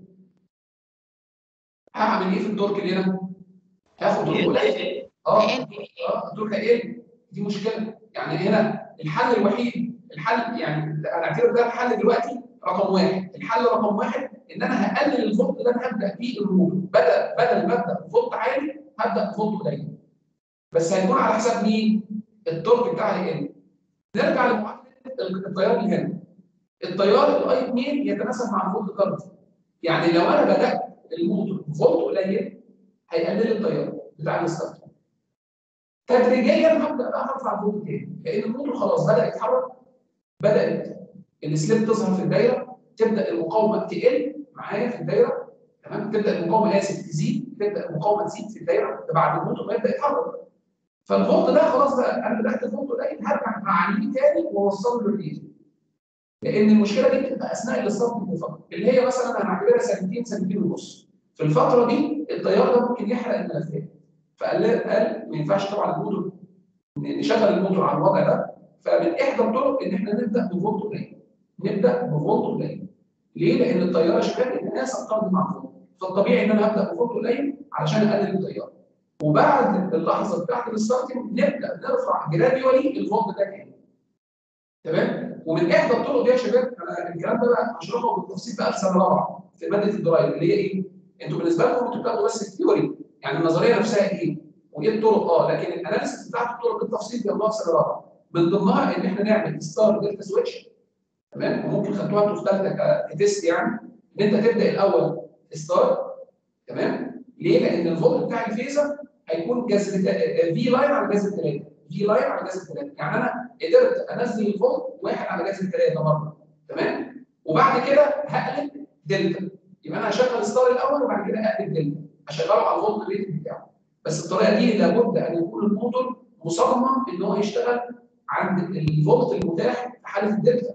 هعمل ايه في التورك اللي هنا؟ هاخد تورك قليل اه اه التورك هيقل دي مشكله يعني هنا الحل الوحيد الحل يعني هنعتبر ده الحل دلوقتي رقم واحد الحل رقم واحد ان انا هقلل الفولت اللي انا هبدا بيه الموتور بدل بدل ما ابدا بفولت عالي هبدا بفولت قليل بس هيكون على حساب مين؟ التورك بتاعي هيقل نرجع لمعادله التيار اللي هنا التيار الاي 2 يتناسب مع الفولت كارت يعني لو انا بدات الموتور بفولت قليل هيقلل التيار بتاع الستارت تدريجيا هبدا بقى ارفع الفولت تاني لان الموتور خلاص بدا يتحرك بدات السليب تظهر في الدايره تبدا المقاومه تقل معايا في الدايره تمام تبدا المقاومه اسف تزيد تبدا المقاومه تزيد في الدايره ده بعد الموتور ما يبدا يتحرك فالفولت ده خلاص بقى انا بدات الفولت قليل هرجع اعليه تاني واوصله للريت لان المشكله دي بتبقى اثناء الاستارتنج فقط اللي هي مثلا هنعتبرها سنتين سنتين ونص في الفتره دي التيار ده ممكن يحرق الملفات فقال قال ما ينفعش طبعا الموتور نشغل الموتور على الوضع ده فمن احدى الطرق ان احنا نبدا بفولت قليل نبدا بفولت قليل ليه؟ لان التيار يا شباب يتناسب طرد مع الفولت فالطبيعي ان انا هبدا بفولت قليل علشان اقلل التيار وبعد اللحظه بتاعت الستارتنج نبدا نرفع جراديولي الفولت ده تاني تمام ومن احدى الطرق دي يا شباب انا الكلام ده بقى هشرحه بالتفصيل بقى في سنه رابعه في ماده الدرايف اللي هي ايه؟ انتوا بالنسبه لكم انتوا بتاخدوا بس الثيوري يعني النظريه نفسها ايه؟ وايه الطرق اه لكن الاناليسيس بتاعت الطرق بالتفصيل بياخدوها في سنه رابعه من ضمنها ان احنا نعمل ستار دلتا سويتش تمام وممكن خدتوها انتوا في ثالثه كتست يعني ان انت تبدا الاول ستار تمام ليه؟ لان الفولت بتاع الفيزر هيكون جذر في لاين على جذر 3 في لاين على جذر 3 يعني انا قدرت انزل الفولت واحد على جذر 3 مره تمام وبعد كده هقلب دلتا يبقى يبقى انا هشغل ستار الاول وبعد كده اقلب دلتا اشغله على الفولت ريت بتاعه بس الطريقه دي لابد ان يكون الموتور مصمم ان هو يشتغل عند الفولت المتاح في حاله الدلتا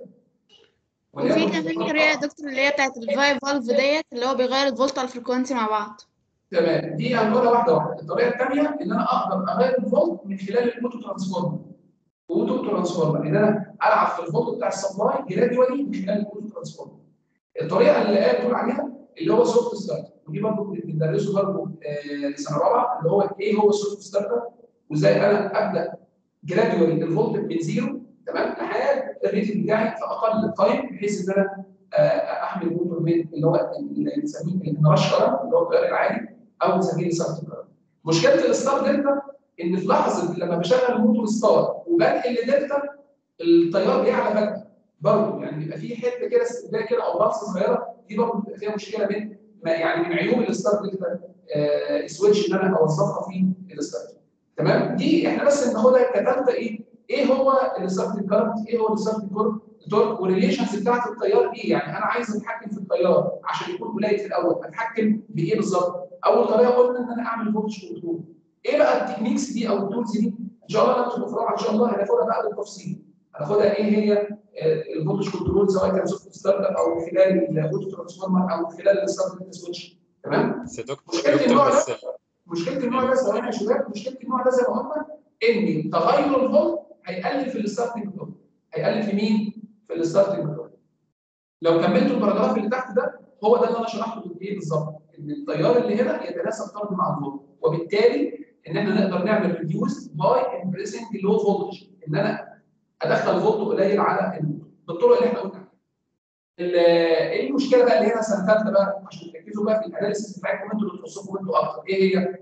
وفي كمان طريقة يا دكتور اللي هي بتاعت الفاي فالف ديت اللي هو بيغير الفولت على الفريكونسي مع بعض تمام دي هنقولها واحده واحده الطريقه الثانيه ان انا اقدر اغير الفولت من خلال الاوتو ترانسفورمر اوتو ترانسفورمر ان انا العب في الفولت بتاع السبلاي جراديوالي من خلال الاوتو ترانسفورمر الطريقه اللي قال بتقول عليها اللي هو سوفت ستارت ودي برضه بندرسه برضه آه، لسنه رابعه اللي هو ايه هو السوفت ستارتر وازاي انا ابدا جراديوالي الفولت من زيرو تمام لحد الريتنج بتاعي في اقل تايم بحيث ان انا آه، احمل الموتور من اللي هو اللي بنسميه الرش كرنت اللي هو التيار العالي او بنسميه السبت كرنت مشكله الستار دلتا ان في لحظه لما بشغل الموتور ستار وبنقل لدلتا التيار بيعلى فجاه برضه يعني بيبقى في حته كده استبدال كده او بلصه صغيره دي برضه بيبقى فيها مشكله من ما- يعني من عيوب الستار دلتا آه سويتش ان انا اوظفها في الستار تمام دي احنا بس بناخدها كثالثه ايه ايه هو الستارت كارنت ايه هو الستارت تورك والريليشنز بتاعت التيار ايه يعني انا عايز اتحكم في التيار عشان يكون قليل في الاول اتحكم بايه بالظبط اول طريقه قلنا ان انا اعمل فولتج كنترول ايه بقى التكنيكس دي او التولز دي ان شاء الله لما تبقى في رابعه ان شاء الله هناخدها بقى بالتفصيل هناخدها ايه هي الفولتج كنترول سواء كان سوفت ستارت او من خلال الاوتو ترانسفورمر او من خلال الستارت سويتش تمام بس يا دكتور مشكلة دكتور النوع بس مشكله النوع ده ثواني يا شباب مشكله النوع ده زي ما قلنا ان تغير الفولت هيقلل في الستارتنج تورك هيقلل في مين؟ في الستارتنج تورك لو كملتوا الباراجراف اللي تحت ده هو ده اللي انا شرحته بايه بالظبط ان التيار اللي هنا يتناسب طرد مع الفولت وبالتالي ان احنا نقدر نعمل ريديوس باي امبريسنج لو فولتج ان انا ادخل فولت قليل على الموتور بالطرق اللي احنا قلنا عليها. ال- ايه المشكله بقى اللي هنا سنه ثالثه بقى عشان تركزوا بقى في الاناليسيس بتاعتكم انتوا اللي تخصكم انتوا اكتر ايه هي؟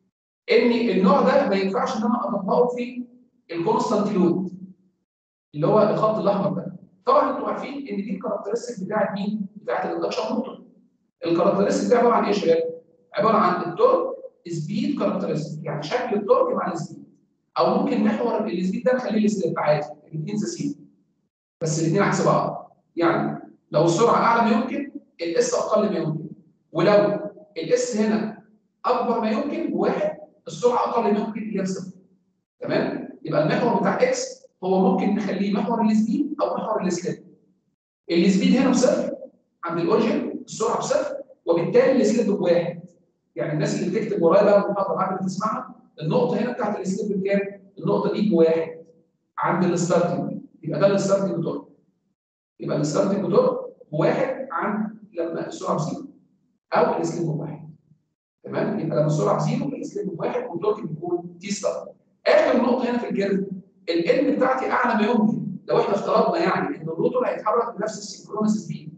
ان النوع ده ما ينفعش ان انا اطبقه في الكونستانت لود اللي هو الخط الاحمر ده طبعا انتوا عارفين ان دي الكاركترستيك بتاعت مين؟ بتاعت الاندكشن موتور الكاركترستيك ده عباره عن ايه يا شباب؟ عباره عن التورك سبيد كاركترستيك يعني شكل التورك مع السبيد او ممكن محور السبيد ده نخليه السليب عادي الاثنين سي بس الاثنين عكس بعض يعني لو السرعه اعلى ما يمكن الاس اقل ما يمكن ولو الاس هنا اكبر ما يمكن بواحد السرعه اقل ما يمكن اللي هي بصفر تمام يبقى المحور بتاع اكس هو ممكن نخليه محور السبيد او محور السليب السبيد هنا بصفر عند الاوريجن السرعه بصفر وبالتالي السليب بواحد يعني الناس اللي بتكتب ورايا بقى المحاضره بعد ما تسمعها النقطه هنا بتاعت السليب بكام؟ النقطه دي بواحد عند الستارتنج يبقى ده الستارتنج تورك يبقى الستارتنج تورك بواحد عند لما السرعه بزيرو او السليب بواحد تمام يبقى لما السرعه بزيرو السليب بواحد والتورك بيكون تي ستار اخر نقطه هنا في الجرف الان بتاعتي اعلى ما يمكن لو احنا افترضنا يعني ان الروتور هيتحرك بنفس السينكرونس سبيد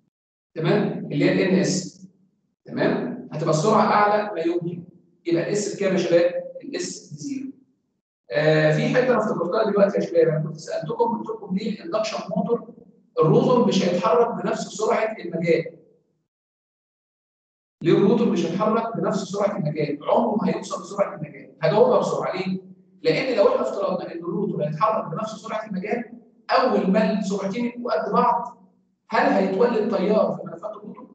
تمام اللي هي الان اس تمام هتبقى السرعه اعلى ما يمكن يبقى الاس بكام يا شباب؟ الاس بزيرو آه في حته انا افتكرتها دلوقتي يا شباب انا كنت سالتكم قلت لكم ليه الاندكشن موتور الروتور مش هيتحرك بنفس سرعه المجال ليه الروتور مش هيتحرك بنفس سرعه المجال عمره ما هيوصل لسرعه المجال هجاوبها بسرعه ليه؟ لان لو احنا افترضنا ان الروتور هيتحرك بنفس سرعه المجال اول ما السرعتين يبقوا قد بعض هل هيتولد تيار في ملفات الروتور؟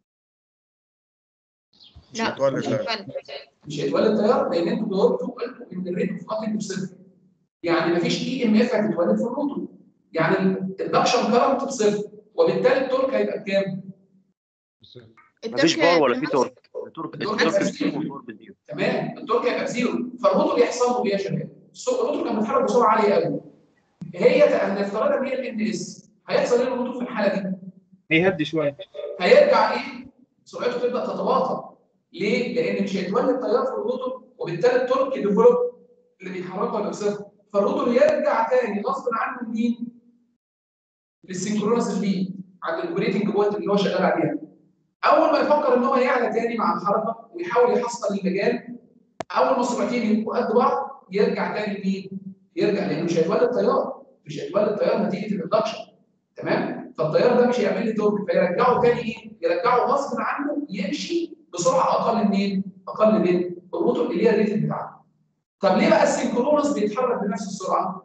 مش لا هتولد مش لا هيتولد. مش هيتولد تيار لان انتوا جاوبتوا قلتوا ان الريت اوف كاتنج بصفر يعني مفيش اي ام اف هتتولد في الروتور يعني الاندكشن كارنت بصفر وبالتالي التورك هيبقى بكام؟ مفيش التركي باور ولا في تورك التورك التورك التورك بزيرو. بزيرو والباور بزيرو تمام التورك هيبقى بزيرو فالروتور يحصل له ايه يا شباب؟ السو- الروتور كان بيتحرك بسرعه عاليه قوي هي هنفترضها ان هي الان اس هيحصل ايه للروتور في الحاله دي؟ هيهدي شويه هيرجع ايه؟ سرعته تبدا تتباطأ. ليه؟ لان مش هيتولد تيار في الروتور وبالتالي التورك ديفلوب اللي بيتحركه هيبقى بصفر. فالروتور يرجع تاني غصب عنه لمين؟ للسنكرونس سبيد عند الاوبريتنج بوينت اللي هو شغال عليها. اول ما يفكر ان هو يعلى تاني مع الحركه ويحاول يحصل المجال اول ما السرعتين يبقوا قد بعض يرجع تاني لمين؟ يرجع لانه مش هيتولد تيار مش هيتولد تيار نتيجه الاندكشن تمام؟ فالتيار ده مش هيعمل لي تورك فيرجعه تاني ايه؟ يرجعه غصب عنه يمشي بسرعه اقل منين؟ اقل من الروتور اللي هي الريتد بتاعته. طب ليه بقى السنكرونس بيتحرك بنفس السرعه؟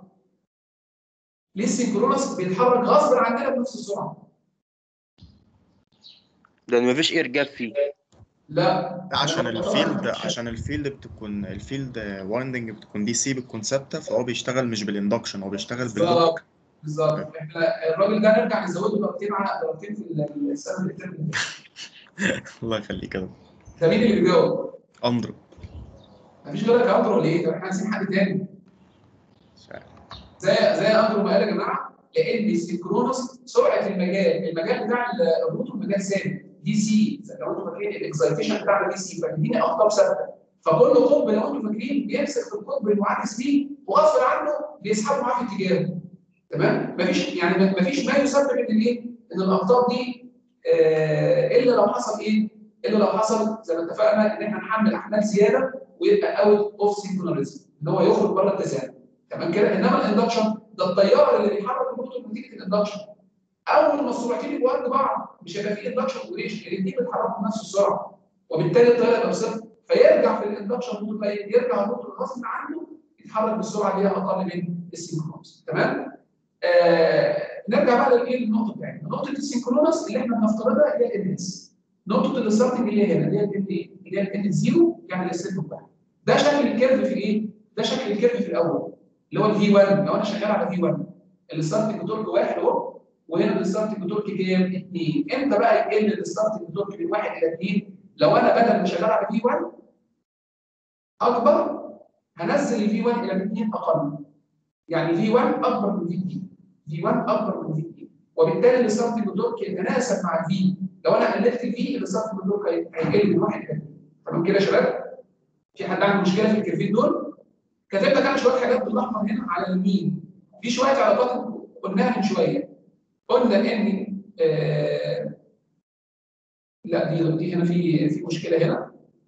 ليه السنكرونس بيتحرك غصب عننا بنفس السرعه؟ ده مفيش اير جاب فيه لا عشان أنا- الفيلد عشان الفيلد بتكون الفيلد وايندنج بتكون دي سي بتكون ثابته فهو بيشتغل مش بالاندكشن هو بيشتغل باللوك بالظبط بالظبط احنا الراجل ده نرجع نزوده درجتين على درجتين في السنه اللي فاتت الله يخليك كده ده مين اللي بيجاوب؟ اندرو مفيش غيرك يا اندرو ولا ايه؟ طب احنا عايزين حد تاني مش عارف. زي زي اندرو ما قال يا جماعه لان السينكرونس سرعه المجال المجال بتاع الروتور مجال ثابت دي سي لو انتم فاكرين الاكسايتيشن بتاع دي سي فبيديني اقطاب ثابته فكل قطب لو انتم فاكرين بيمسك في القطب المعاكس فيه وغصب عنه بيسحبه معاه في اتجاهه تمام مفيش يعني مفيش ما يسبب ان الايه ان الاقطاب دي آه الا لو حصل ايه الا لو حصل زي ما اتفقنا ان احنا نحمل احمال زياده ويبقى اوت اوف سينكرونيزم ان هو يخرج بره التزامن تمام كده انما الاندكشن ده التيار اللي بيحرك الروتور نتيجه الاندكشن اول ما السرعتين يبقوا قد بعض مش هيبقى فيه اندكشن اوبريشن الاثنين بيتحركوا بنفس السرعه وبالتالي التيار يبقى صفر فيرجع في الاندكشن روتور يرجع الروتور غصب عنه يتحرك بالسرعه اللي هي اقل من السينكرونس تمام آه نرجع بقى للايه للنقطه بتاعتنا نقطه السينكرونس اللي احنا بنفترضها هي الان اس نقطه الستارتنج اللي هي هنا اللي هي الان ايه اللي هي الان زيرو يعني الستيب بتاعها ده شكل الكيرف في ايه ده شكل الكيرف في الاول اللي هو الفي 1 لو انا شغال على في 1 الستارتنج تورك واحد اهو وهنا الستارتنج تورك كام 2 امتى بقى يقل الستارتنج تورك من 1 الى 2 لو انا بدل ما شغال على في 1 اكبر هنزل الفي 1 الى 2 اقل يعني في 1 اكبر من في 2 في 1 اكبر من في 2 وبالتالي الستارتنج تورك يتناسب مع الفي لو انا قللت الفي الستارتنج تورك هيقل من 1 الى 2 تمام كده يا شباب في حد عنده مشكله في الكيرفين دول كاتب لك انا شويه حاجات بالاحمر هنا على اليمين في شويه علاقات قلناها من شويه قلنا ان آه لا دي دي هنا في في مشكله هنا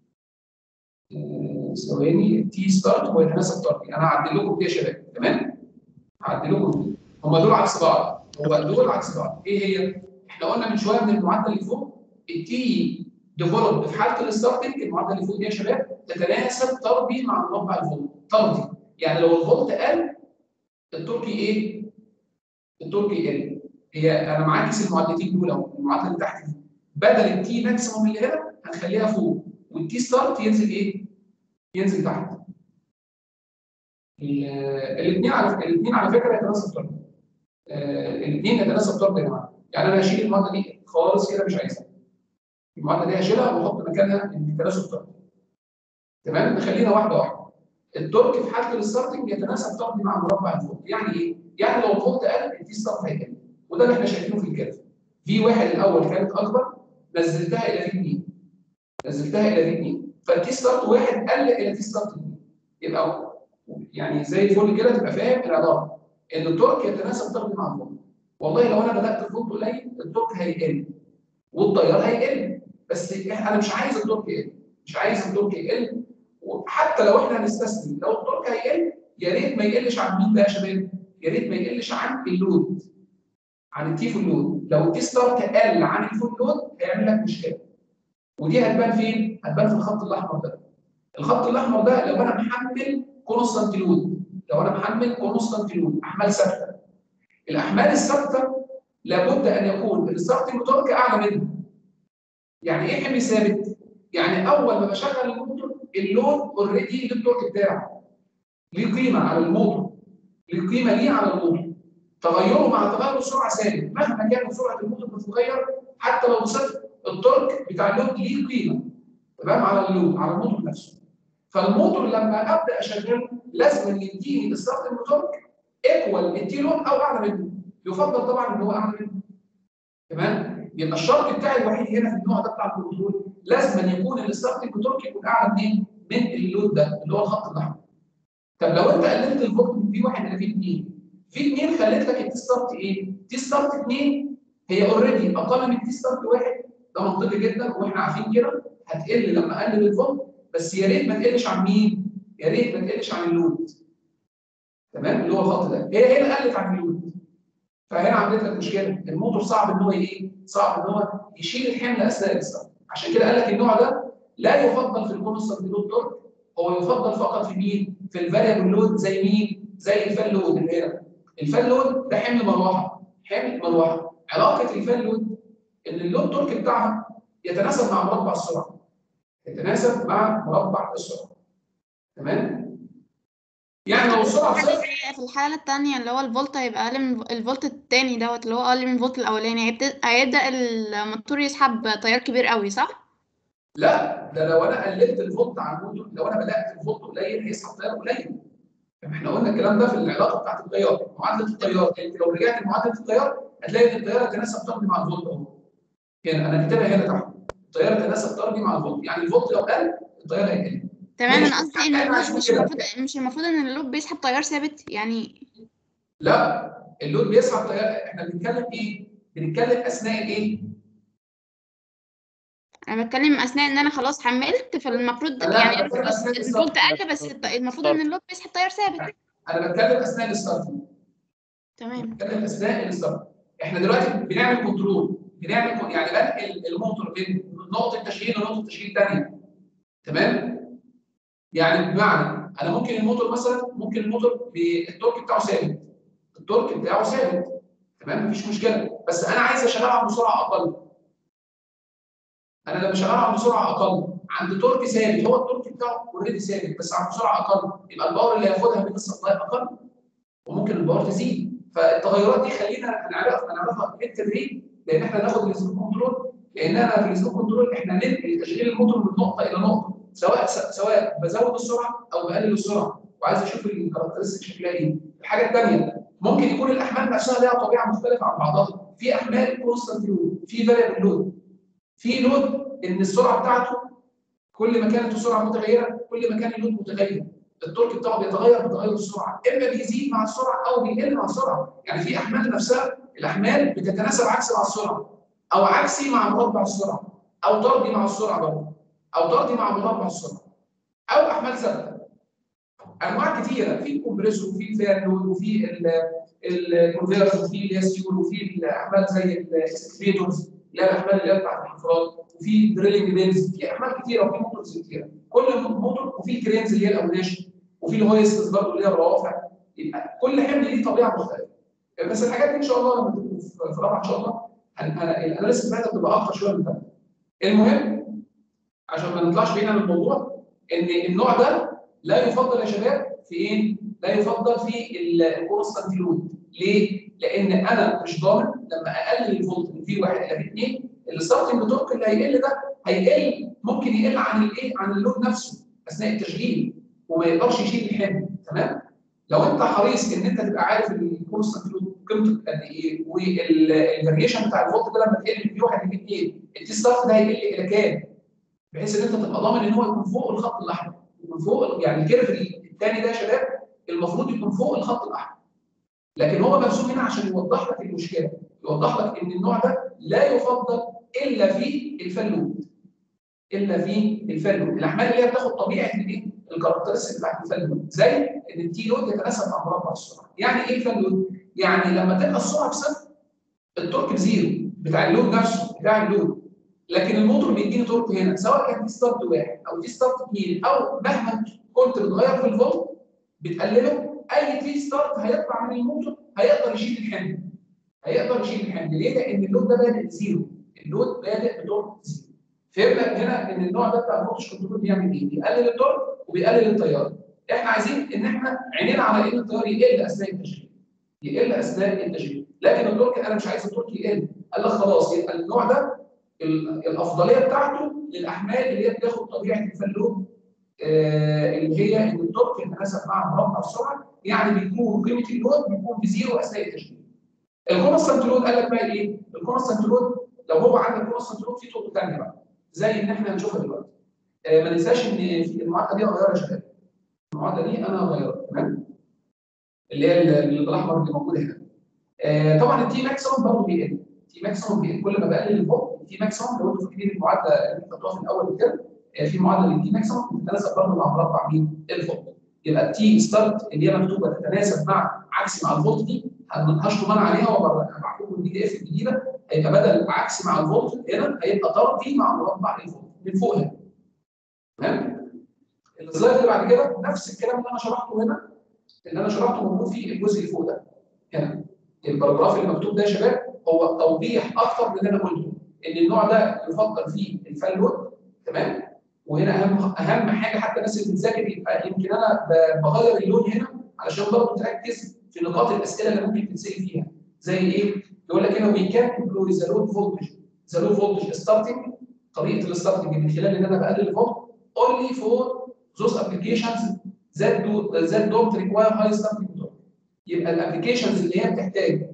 آه، ثواني تي ستارت هو يتناسب طردي انا هعدل لكم دي يا شباب تمام هعدل لكم دي هم دول عكس بعض هو دول عكس بعض ايه هي؟ احنا قلنا من شويه من المعدل اللي فوق التي ديفلوب في حاله الستارتنج المعدل اللي فوق دي يا شباب تتناسب طردي مع مربع الفولت طردي يعني لو الفولت قل التركي ايه؟ التركي يقل هي انا معاكس المعدلتين دول اهو المعادله اللي تحت دي بدل التي ماكسيموم اللي هنا هنخليها فوق والتي ستارت ينزل ايه؟ ينزل تحت الاثنين على الاثنين على فكره يتناسب طرد الاثنين يتناسب طرد يا جماعه يعني انا هشيل المعادله دي خالص كده مش عايزها المعادله دي هشيلها واحط مكانها التناسب طردي تمام نخلينا واحده واحده التورك في حاله الستارتنج يتناسب طردي مع مربع الفولت يعني ايه؟ يعني لو الفولت قل التي ستارت هيقل وده اللي احنا شايفينه في الكيرف في واحد الاول كانت اكبر نزلتها الى في 2 نزلتها الى في 2 فالتي ستارت واحد قل الى تي ستارت 2 يبقى يعني زي الفل كده تبقى فاهم العلاقه ان التورك يتناسب طردي مع الفولت والله لو انا بدات الفولت قليل التورك هيقل والتيار هيقل بس انا مش عايز التورك يقل مش عايز التورك يقل وحتى لو احنا هنستثني لو التورك هيقل يا ريت ما يقلش عن مين بقى يا شباب؟ يا ريت ما يقلش عن اللود عن التي فول لود لو التي ستارت قل عن الفول لود هيعمل لك مشكله ودي هتبان فين؟ هتبان في الخط الاحمر ده الخط الاحمر ده لو انا محمل كونستانت لود لو انا محمل كونستانت لود احمال ثابته الاحمال الثابته لابد ان يكون الستارتنج تورك اعلى منه يعني ايه حمل ثابت؟ يعني اول ما بشغل الموتور اللود اوريدي التورك بتاعه ليه قيمه على الموتور ليه قيمه ليه على الموتور تغيره مع تغير السرعه ثابت مهما كانت سرعه الموتور بتتغير حتى لو صفر التورك بتاع اللود ليه قيمه تمام على اللود على الموتور نفسه فالموتور لما ابدا اشغله لازم يديني الستارتنج تورك ايكوال التي لود او اعلى منه يفضل طبعا ان هو اعلى منه تمام يبقى الشرط بتاعي الوحيد هنا في النوع ده بتاع الكنترول لازم أن يكون الستارتنج تورك يكون اعلى منين؟ من اللود ده اللي هو الخط الاحمر طب لو انت قللت الفولت من في 1 الى في 2 في 2 خليت لك التي ستارت ايه؟ تي ستارت 2 هي اوريدي اقل من تي ستارت 1 ده منطقي جدا واحنا عارفين كده هتقل لما اقلل الفولت بس يا ريت ما تقلش عن مين؟ يا ريت ما تقلش عن اللود تمام اللي هو الخط ده هي هنا قلت عن اللود فهنا عملت لك مشكله الموتور صعب ان هو ايه؟ صعب ان هو يشيل الحمل اثناء الستارت عشان كده قال لك النوع ده لا يفضل في الكونستنت لود تورك هو يفضل فقط في مين؟ في الفاريبل لود زي مين؟ زي الفال لود اللي هنا الفال لود ده حمل مروحه حمل مروحه علاقه الفال لود ان اللود تورك بتاعها يتناسب مع مربع السرعه يتناسب مع مربع السرعه تمام يعني لو السرعه صفر في الحالة التانية اللي هو الفولت هيبقى أقل من الفولت التاني دوت اللي هو أقل من الفولت الأولاني هيبت- هيبدأ الموتور يسحب تيار كبير قوي صح؟ لا ده لو انا قللت الفولت عن الموتور لو انا بدات الفولت قليل هيسحب تيار قليل احنا قلنا الكلام ده في العلاقه بتاعت التيار معادله التيار انت لو رجعت لمعادله التيار هتلاقي ان التيار يتناسب طردي مع الفولت اهو هنا انا كاتبها هنا تحت التيار يتناسب طردي مع الفولت يعني الفولت لو قل التيار هيقل تمام ماشي. أنا قصدي إن أنا مش عشان مش كده. المفروض مش المفروض إن اللوب بيسحب تيار ثابت يعني لا اللود بيسحب تيار احنا بنتكلم ايه؟ بنتكلم اثناء الايه؟ أنا بتكلم أثناء إن أنا خلاص حملت فالمفروض لا، يعني أنا بتكلم أثناء الفولت الستارت. قل بس الت- المفروض إن اللوب بيسحب تيار ثابت انا بتكلم اثناء الستارتنج تمام بتكلم اثناء الستارت احنا دلوقتي بنعمل كنترول بنعمل كن- يعني بنقل الموتور من نقطه تشغيل لنقطه تشغيل ثانيه تمام يعني بمعنى انا ممكن الموتور مثلا ممكن الموتور ب- التورك بتاعه ثابت التورك بتاعه ثابت تمام مفيش مشكله بس انا عايز اشغله عند سرعه اقل انا لما اشغله عند سرعه اقل عند تورك ثابت هو التورك بتاعه اوريدي ثابت بس عند سرعه اقل يبقى الباور اللي هياخدها من السبلاي اقل وممكن الباور تزيد فالتغيرات دي خلينا نعرف نعرفها بالتدريج لان احنا ناخد السلوك كنترول لاننا في السلوك كنترول احنا ننقل تشغيل الموتور من نقطه الى نقطه سواء سواء بزود السرعه او بقلل السرعه وعايز اشوف الكاركترستيك شكلها ايه الحاجه الثانيه ممكن يكون الاحمال نفسها لها طبيعه مختلفه عن بعضها في احمال كونستانت لود في فاريبل لود في لود ان السرعه بتاعته كل ما كانت السرعه متغيره كل ما كان اللود متغير التورك بتاعه بيتغير بتغير السرعه اما بيزيد مع السرعه او بيقل مع السرعه يعني في احمال نفسها الاحمال بتتناسب عكسي مع السرعه او عكسي مع مربع السرعه او طردي مع السرعه برضه او طردي مع مربع السرعه او احمال ثابته انواع كتيره في الكمبريسور وفي الفان لود وفي الكونفيرتر وفي اللي هي السيول وفي الاحمال زي الاكسكريتورز اللي هي الاحمال اللي هي بتاعت الحفرات وفي دريلنج بيلز في احمال كتيره وفي موتورز كتيره كل موتور وفي كرينز اللي هي الاوناش وفي الهويستس برضه اللي هي الروافع يبقى كل حمل ليه طبيعه مختلفه بس الحاجات دي ان شاء الله لما تبقوا في في رابعه ان شاء الله هن- هن- الاناليسيس بتاعتها بتبقى اكتر شويه من ده المهم عشان ما نطلعش بعيد عن الموضوع ان النوع ده لا يفضل يا شباب في ايه؟ لا يفضل في الكونستانت لود ليه؟ لان انا مش ضامن لما اقلل الفولت من في 1 الى في 2 الستارتنج تورك اللي هيقل ده هيقل ممكن يقل عن الايه؟ عن اللود نفسه اثناء التشغيل وما يقدرش يشيل الحمل تمام؟ لو انت حريص ان انت تبقى عارف الكونستانت لود قيمته قد ايه والفاريشن بتاع الفولت ده لما تقل من في 1 لفي 2 التي ستارت ده هيقل الى كام؟ بحيث ان انت تبقى ضامن ان هو يكون فوق الخط الاحمر يكون فوق يعني الكيرف الثاني ده يا شباب المفروض يكون فوق الخط الاحمر لكن هو مرسوم هنا عشان يوضح لك المشكله يوضح لك ان النوع ده لا يفضل الا في الفلود الا في الفلود الاحمال اللي هي بتاخد طبيعه الايه الكاركترستيك بتاعت الفلود زي ان التي لود يتناسب مع مربع السرعه يعني ايه الفلود يعني لما تبقى السرعه بصفر التورك بزيرو بتاع اللود نفسه بتاع اللود لكن الموتور بيديني تورك هنا سواء كان دي ستارت واحد او دي ستارت اثنين او مهما كنت بتغير في الفولت بتقلله اي تي ستارت هيطلع من الموتور هيقدر يشيل الحمل هيقدر يشيل الحمل ليه؟ لان اللود ده بادئ زيرو اللود بادئ بتورك زيرو فهمنا هنا ان النوع ده بتاع الفولتج كنترول بيعمل ايه؟ بيقلل التورك وبيقلل التيار احنا عايزين ان احنا عينينا على ان التيار يقل اثناء التشغيل يقل اثناء التشغيل لكن التورك انا مش عايز التورك يقل قال لك خلاص يبقى النوع ده ال- الافضليه بتاعته للاحمال اللي هي بتاخد طبيعه الفلوب آه، اللي هي ان التورك يتناسب مع مربع السرعه يعني بيكون قيمه اللود بيكون بزيرو اثناء التشغيل. الكونستانت لود قال لك بقى ايه؟ الكونستانت لود لو هو عندك كونستانت لود في طرق ثانيه بقى زي ان احنا هنشوفها دلوقتي. آه، ما ننساش ان في المعادله دي هغيرها يا شباب. المعادله دي انا هغيرها تمام؟ اللي هي ال- الاحمر اللي موجوده هنا. آه، طبعا التي ماكسيمم برضه بيقل. التي ماكسيمم بيقل كل ما بقلل الفوق التي ماكسيمم لو انتوا فاكرين المعادله اللي انت خدتوها في الاول كده آه، في معادله للتي ماكسيمم بتتناسب برضه مع مربع مين؟ الفولت. يبقى التي ستارت اللي هي مكتوبه تتناسب مع عكس مع الفولت دي هن- هشطب انا عليها وابعت لكم البي دي اف الجديده هيبقى بدل عكس مع الفولت هنا هيبقى طردي مع مربع الفولت من فوق هنا. تمام؟ السلايد اللي بعد كده نفس الكلام اللي انا شرحته هنا اللي انا شرحته موجود في الجزء اللي فوق ده هنا الباراجراف اللي مكتوب ده يا شباب هو توضيح اكتر من اللي انا قلته ان النوع ده يفضل فيه الفان لود تمام وهنا اهم اهم حاجه حتى الناس اللي بتذاكر يبقى يمكن انا ب- بغير اللون هنا علشان برضه تركز في نقاط الاسئله اللي ممكن تتسال فيها زي ايه؟ يقول لك هنا وي كان امبلوي ذا لود فولتج ذا لود فولتج ستارتنج طريقه الستارتنج من خلال ان انا بقلل الفولت only for those applications that do that don't require high starting torque يبقى الابلكيشنز اللي هي بتحتاج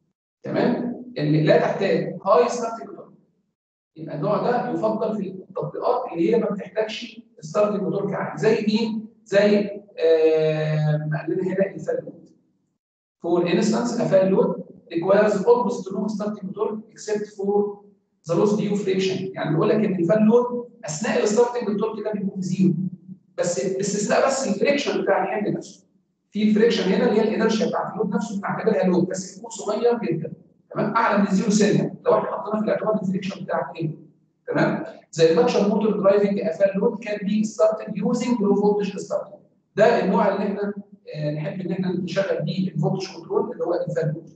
تمام اللي لا تحتاج هاي ستارتنج تورك يبقى النوع ده يفضل في التطبيقات اللي هي ما بتحتاجش ستارتنج تورك عالي زي مين؟ زي آه عندنا هنا الفال لود For instance, a fan load requires almost no starting torque except for the loss due friction يعني بيقول لك ان الفان لود اثناء الستارتنج تورك ده بيكون بزيرو بس باستثناء بس الفريكشن بتاع الحمل نفسه في فريكشن هنا اللي هي الانرشيا بتاعت اللود نفسه بنعتبرها لود بس يكون صغير جدا تمام اعلى من زيرو سنه لو احنا حطينا في الاعتبار الفريكشن بتاع الحمل تمام زي الباكشن موتور درايفنج افال لود كان بي ستارتد يوزنج لو فولتج ستارتنج ده النوع اللي احنا آه، نحب ان احنا نشغل بيه الفولتج كنترول اللي هو الفال لود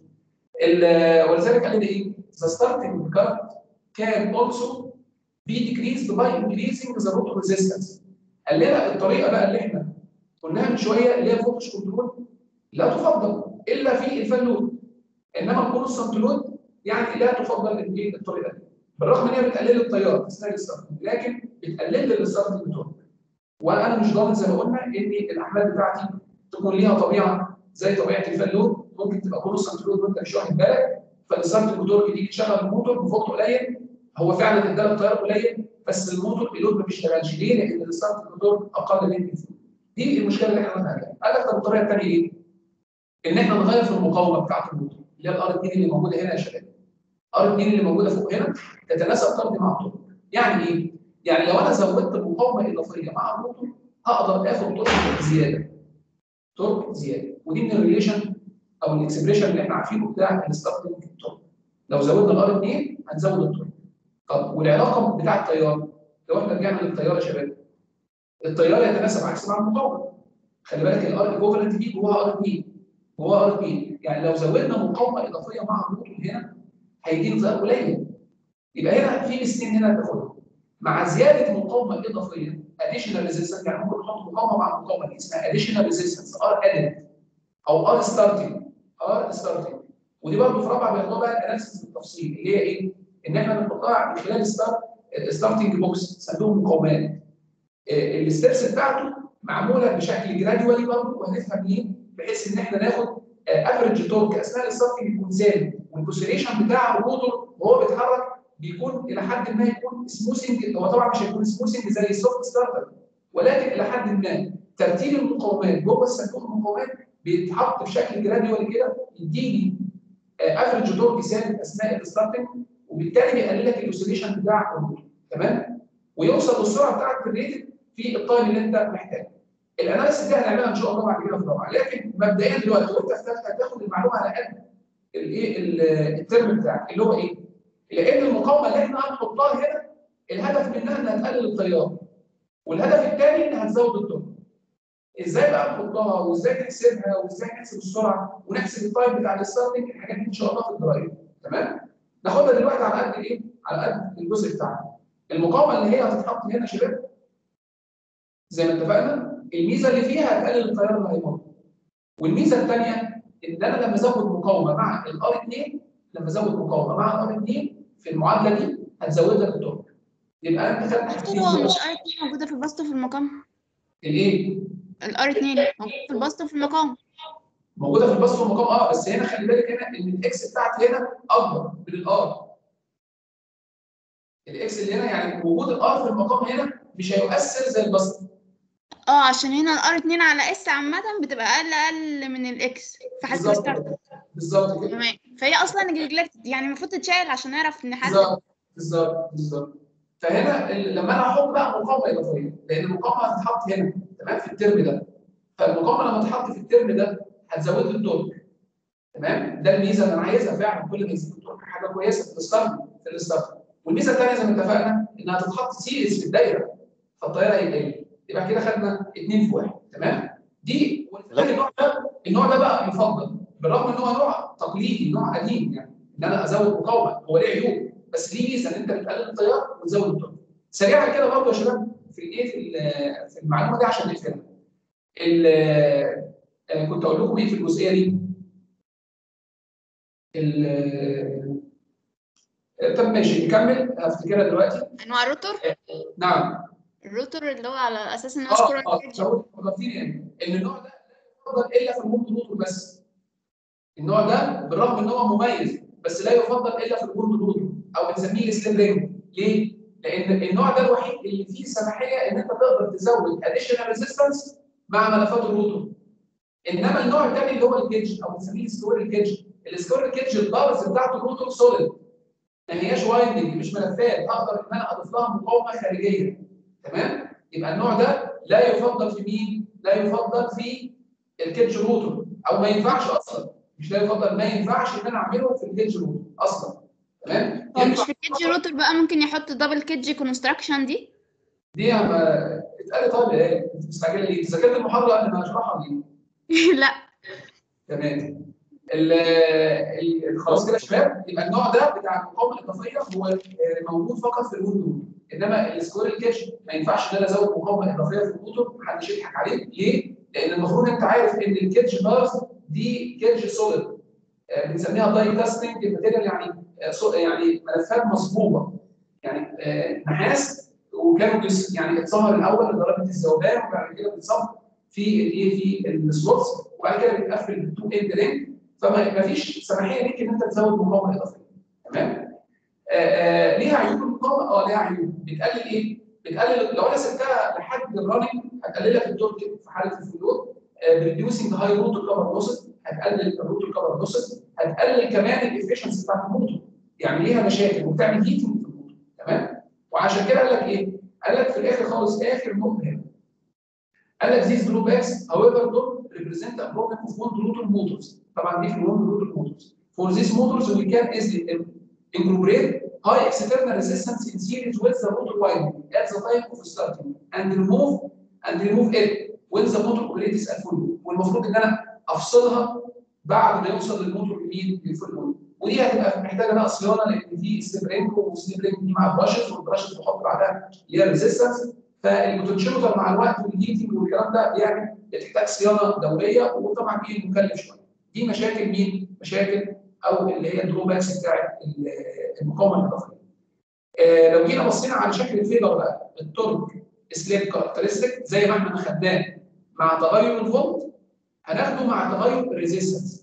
ال- ولذلك قال لنا ايه؟ The starting current can also be decreased by increasing the rotor resistance. قال لنا الطريقه بقى اللي احنا قلناها من شويه اللي هي فولتج كنترول لا تفضل الا في الفان لود انما الكونستنت لود يعني لا تفضل الايه الطريقه دي بالرغم ان هي بتقلل التيار اثناء الستارتنج لكن بتقلل لي الستارتنج تورك وانا مش ضامن زي ما قلنا ان الاحمال بتاعتي تكون ليها طبيعه زي طبيعه الفان لود ممكن تبقى كونستنت لود وانت مش واخد بالك فالستارتنج تورك تيجي تشغل الموتور بفولت قليل هو فعلا اداله التيار قليل بس الموتور اللود ما بيشتغلش ليه؟ لان الستارتنج تورك اقل من الفول دي المشكله اللي احنا قلنا عليها قال لك طب الطريقه الثانيه ايه؟ ان احنا نغير في المقاومه بتاعت الموتور اللي هي الار 2 اللي موجوده هنا يا شباب ار 2 اللي موجوده فوق هنا تتناسب طردي مع الطرق يعني ايه؟ يعني لو انا زودت مقاومه اضافيه مع الموتور هقدر اخد طرق زياده طرق زياده ودي من الريليشن او الاكسبريشن اللي احنا عارفينه بتاع الستارتنج طرق لو زودنا الار 2 هنزود الطرق طب والعلاقه بتاع التيار لو احنا رجعنا للتيار يا شباب التيار يتناسب عكس مع المقاومه خلي بالك الار ايكوفالنت دي جواها ار 2 جواها ار 2 يعني لو زودنا مقاومه اضافيه مع الموتور هنا هيدينا تيار قليل يبقى هنا في ميزتين هنا تاخدهم مع زياده مقاومه اضافيه اديشنال ريزيستنس يعني ممكن نحط مقاومه مع المقاومه دي اسمها اديشنال ريزيستنس ار ادد او ار ستارتنج ار ستارتنج ودي برضه في رابعه بياخدوها بقى الاناليسيس بالتفصيل اللي هي ايه؟ ان احنا بنحطها من خلال ستار ستارتنج بوكس صندوق مقاومات الستبس بتاعته معموله بشكل جراديوالي برضه وهنفهم ليه بحيث ان احنا ناخد افريج تورك اثناء الستارتنج يكون ثابت والكوسيليشن بتاع الموتور وهو بيتحرك بيكون الى حد ما يكون سموثنج هو طبعا مش هيكون سموثنج زي السوفت ستارتر ولكن الى حد ما ترتيب المقاومات جوه الصندوق المقاومات بيتحط بشكل جراديوالي كده يديني افريج تورك ثابت اثناء الستارتنج وبالتالي بيقلل لك الاوسيليشن بتاع الموتور تمام ويوصل للسرعه بتاعك في الريتد في التايم اللي انت محتاجه الاناليسيس دي هنعملها ان شاء الله بعد كده في الرابعه لكن مبدئيا دلوقتي وانت في ثالثه هتاخد المعلومه على قد الايه الترم بتاعك اللي هو ايه؟ لان المقاومه اللي احنا هنحطها هنا الهدف منها انها تقلل التيار والهدف الثاني انها تزود التورك ازاي بقى نحطها وازاي نحسبها وازاي نحسب السرعه ونحسب التايم بتاع الستارتنج الحاجات دي ان شاء الله في الدرايف تمام؟ ناخدها دلوقتي على قد ايه؟ على قد الجزء بتاعنا المقاومه اللي هي هتتحط هنا يا شباب زي ما اتفقنا الميزه اللي فيها هتقلل التيار اللي هيمر والميزه الثانيه ان انا لما ازود مقاومه مع الار 2 لما ازود مقاومه مع الار 2 في المعادله دي هتزود لك التورك يبقى انت خدت حاجتين هو دول. مش ار 2 موجوده في البسط وفي المقام الايه؟ الار 2 موجوده في البسط وفي المقام موجوده في البسط والمقام اه بس هنا خلي بالك هنا ان الاكس بتاعتي هنا اكبر من الار الاكس اللي هنا يعني وجود الار في المقام هنا مش هيؤثر زي البسط اه عشان هنا الار 2 على اس عامه بتبقى اقل اقل من الاكس في حالة بالظبط الستارت بالظبط كده تمام فهي اصلا نجلكتد يعني المفروض تتشال عشان نعرف نحدد بالظبط بالظبط بالظبط فهنا ال- لما انا احط بقى مقاومه اضافيه لان المقاومه هتتحط هنا تمام في الترم ده فالمقاومه لما تتحط في الترم ده هتزود لي التورك تمام ده الميزه اللي انا عايزها فعلا كل ما يزيد التورك حاجه كويسه في الستارت في الستارت والميزه الثانيه زي ما اتفقنا انها تتحط سيريز في الدايره فالطياره هيقل يبقى كده خدنا اثنين في واحد تمام دي ولذلك النوع ده النوع ده بقى يفضل بالرغم ان هو نوع تقليدي نوع قديم يعني ان انا ازود مقاومه هو ليه عيوب بس دي ميزه ان انت بتقلل التيار وتزود التيار سريعا كده برضه يا شباب في الايه في ال- في المعلومه دي عشان نفهمها ال- آه، كنت اقول لكم ايه في الجزئيه دي ال- آه، طب ماشي نكمل هفتكرها دلوقتي انواع الروتور نعم الروتور اللي هو على اساس ان هو اه سكرول اه كيدج. لو فكرتيني يعني ان النوع ده لا يفضل الا في الهوند روتور بس النوع ده بالرغم ان هو مميز بس لا يفضل الا في الهوند روتور او بنسميه السليم رينج ليه؟ لان النوع ده الوحيد اللي فيه سماحيه ان انت تقدر تزود اديشنال ريزيستنس مع ملفات الروتور انما النوع الثاني اللي هو الكيدج او بنسميه السكوير كيدج السكوير كيدج البارز بتاعته الروتور سوليد ما هياش وايندنج مش ملفات اقدر ان انا اضيف لها مقاومه خارجيه تمام؟ يبقى النوع ده لا يفضل في مين؟ لا يفضل في الكيدج روتور او ما ينفعش اصلا مش لا يفضل ما ينفعش ان انا اعمله في الكيدج روتور اصلا تمام؟ هو مش ينفع في الكيدج روتور بقى ممكن يحط دبل كيدج كونستراكشن دي دي ما اتقال طيب ايه؟ انت مستعجله ليه؟ انت ذاكرت المحاضره قبل ما اشرحها ليه؟ لا تمام ال- ال- خلاص كده يا شباب يبقى النوع ده بتاع المقاومه الاضافيه هو آه، موجود فقط في الويندو انما السكوير كيتش ما ينفعش ان انا ازود مقاومه اضافيه في الكتب محدش يضحك عليك ليه؟ لان المفروض انت عارف ان الكيتش بارز دي كيتش سوليد بنسميها داي كاستنج ماتيريال يعني آه، صو- يعني ملفات مصبوبه يعني آه، نحاس وكانوا بيس- يعني اتظهر الاول لدرجه الذوبان وبعد كده بيتصب في الايه في السلوتس وبعد كده بيتقفل بالتو اند رينج فما ما فيش سماحيه ليك ان انت تزود مقاومه اضافيه تمام آه آه ليها عيوب المقاومه اه ليها عيوب بتقلل ايه؟ بتقلل لو انا سبتها لحد الرننج هتقلل لك التورك في حاله الفلود بريديوسنج هاي روتر كفر لوسز هتقلل الروتر كفر لوسز هتقلل كمان الافشنسي بتاعت الموتور يعني ليها مشاكل وبتعمل هيتنج في الموتور تمام وعشان كده قال لك ايه؟ قال لك في الاخر خالص اخر نقطه هنا قال لك these drawbacks however don't represent a problem of wound rotor motors طبعا دي في wound rotor motors for these motors we can easily incorporate high external resistance in series with the motor winding at the time of starting and remove and remove it when the motor operates at full load والمفروض ان انا افصلها بعد ما يوصل للموتور لمين للفول لود ودي هتبقى محتاجه بقى صيانه لان في سليب وسليب رينج دي مع البراشز والبراشز بحط بعدها اللي هي الريزستنس فالبوتنشيومتر مع الوقت والهيتنج والكلام ده يعني بتحتاج صيانه دوريه وطبعا ايه مكلف شويه. دي مشاكل مين؟ مشاكل او اللي هي الدروباكس بتاعت ال- المقاومه الاضافيه. آه لو جينا بصينا على شكل الفيجر بقى التورك سليب كاركترستيك زي ما احنا خدناه مع تغير الفولت هناخده مع تغير الريزيستنس.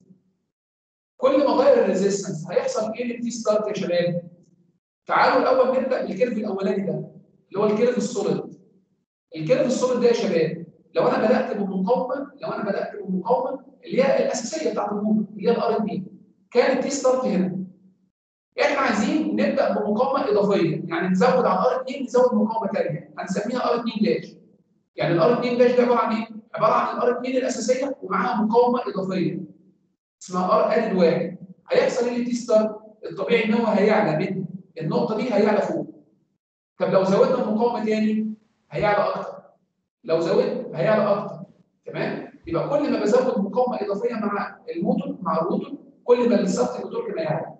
كل ما اغير الريزيستنس هيحصل ايه للتي ستارت يا شباب؟ تعالوا الاول نبدا بالكيرف الاولاني ده اللي هو الكيرف السوليد. الكيرف السوليد ده يا شباب لو انا بدات بمقاومه لو انا بدات بمقاومه اللي هي الاساسيه بتاعت الموتور اللي هي الار ان بي كانت تي ستارت هنا. احنا عايزين نبدا بمقاومه اضافيه يعني نزود على الار 2 نزود مقاومه ثانيه هنسميها ار 2 داش. يعني الار 2 داش ده عباره عن ايه؟ عباره عن الار 2 الاساسيه ومعاها مقاومه اضافيه اسمها ار اد واحد هيحصل ايه للتي ستارت؟ الطبيعي ان هو هيعلى من النقطه دي هيعلى فوق. طب لو زودنا مقاومه تاني هيعلى اكتر. لو زودت هيعلى اكتر. تمام؟ يبقى كل ما بزود مقاومه اضافيه مع الموتور مع الروتور كل ما السبت الموتور ما يعلى.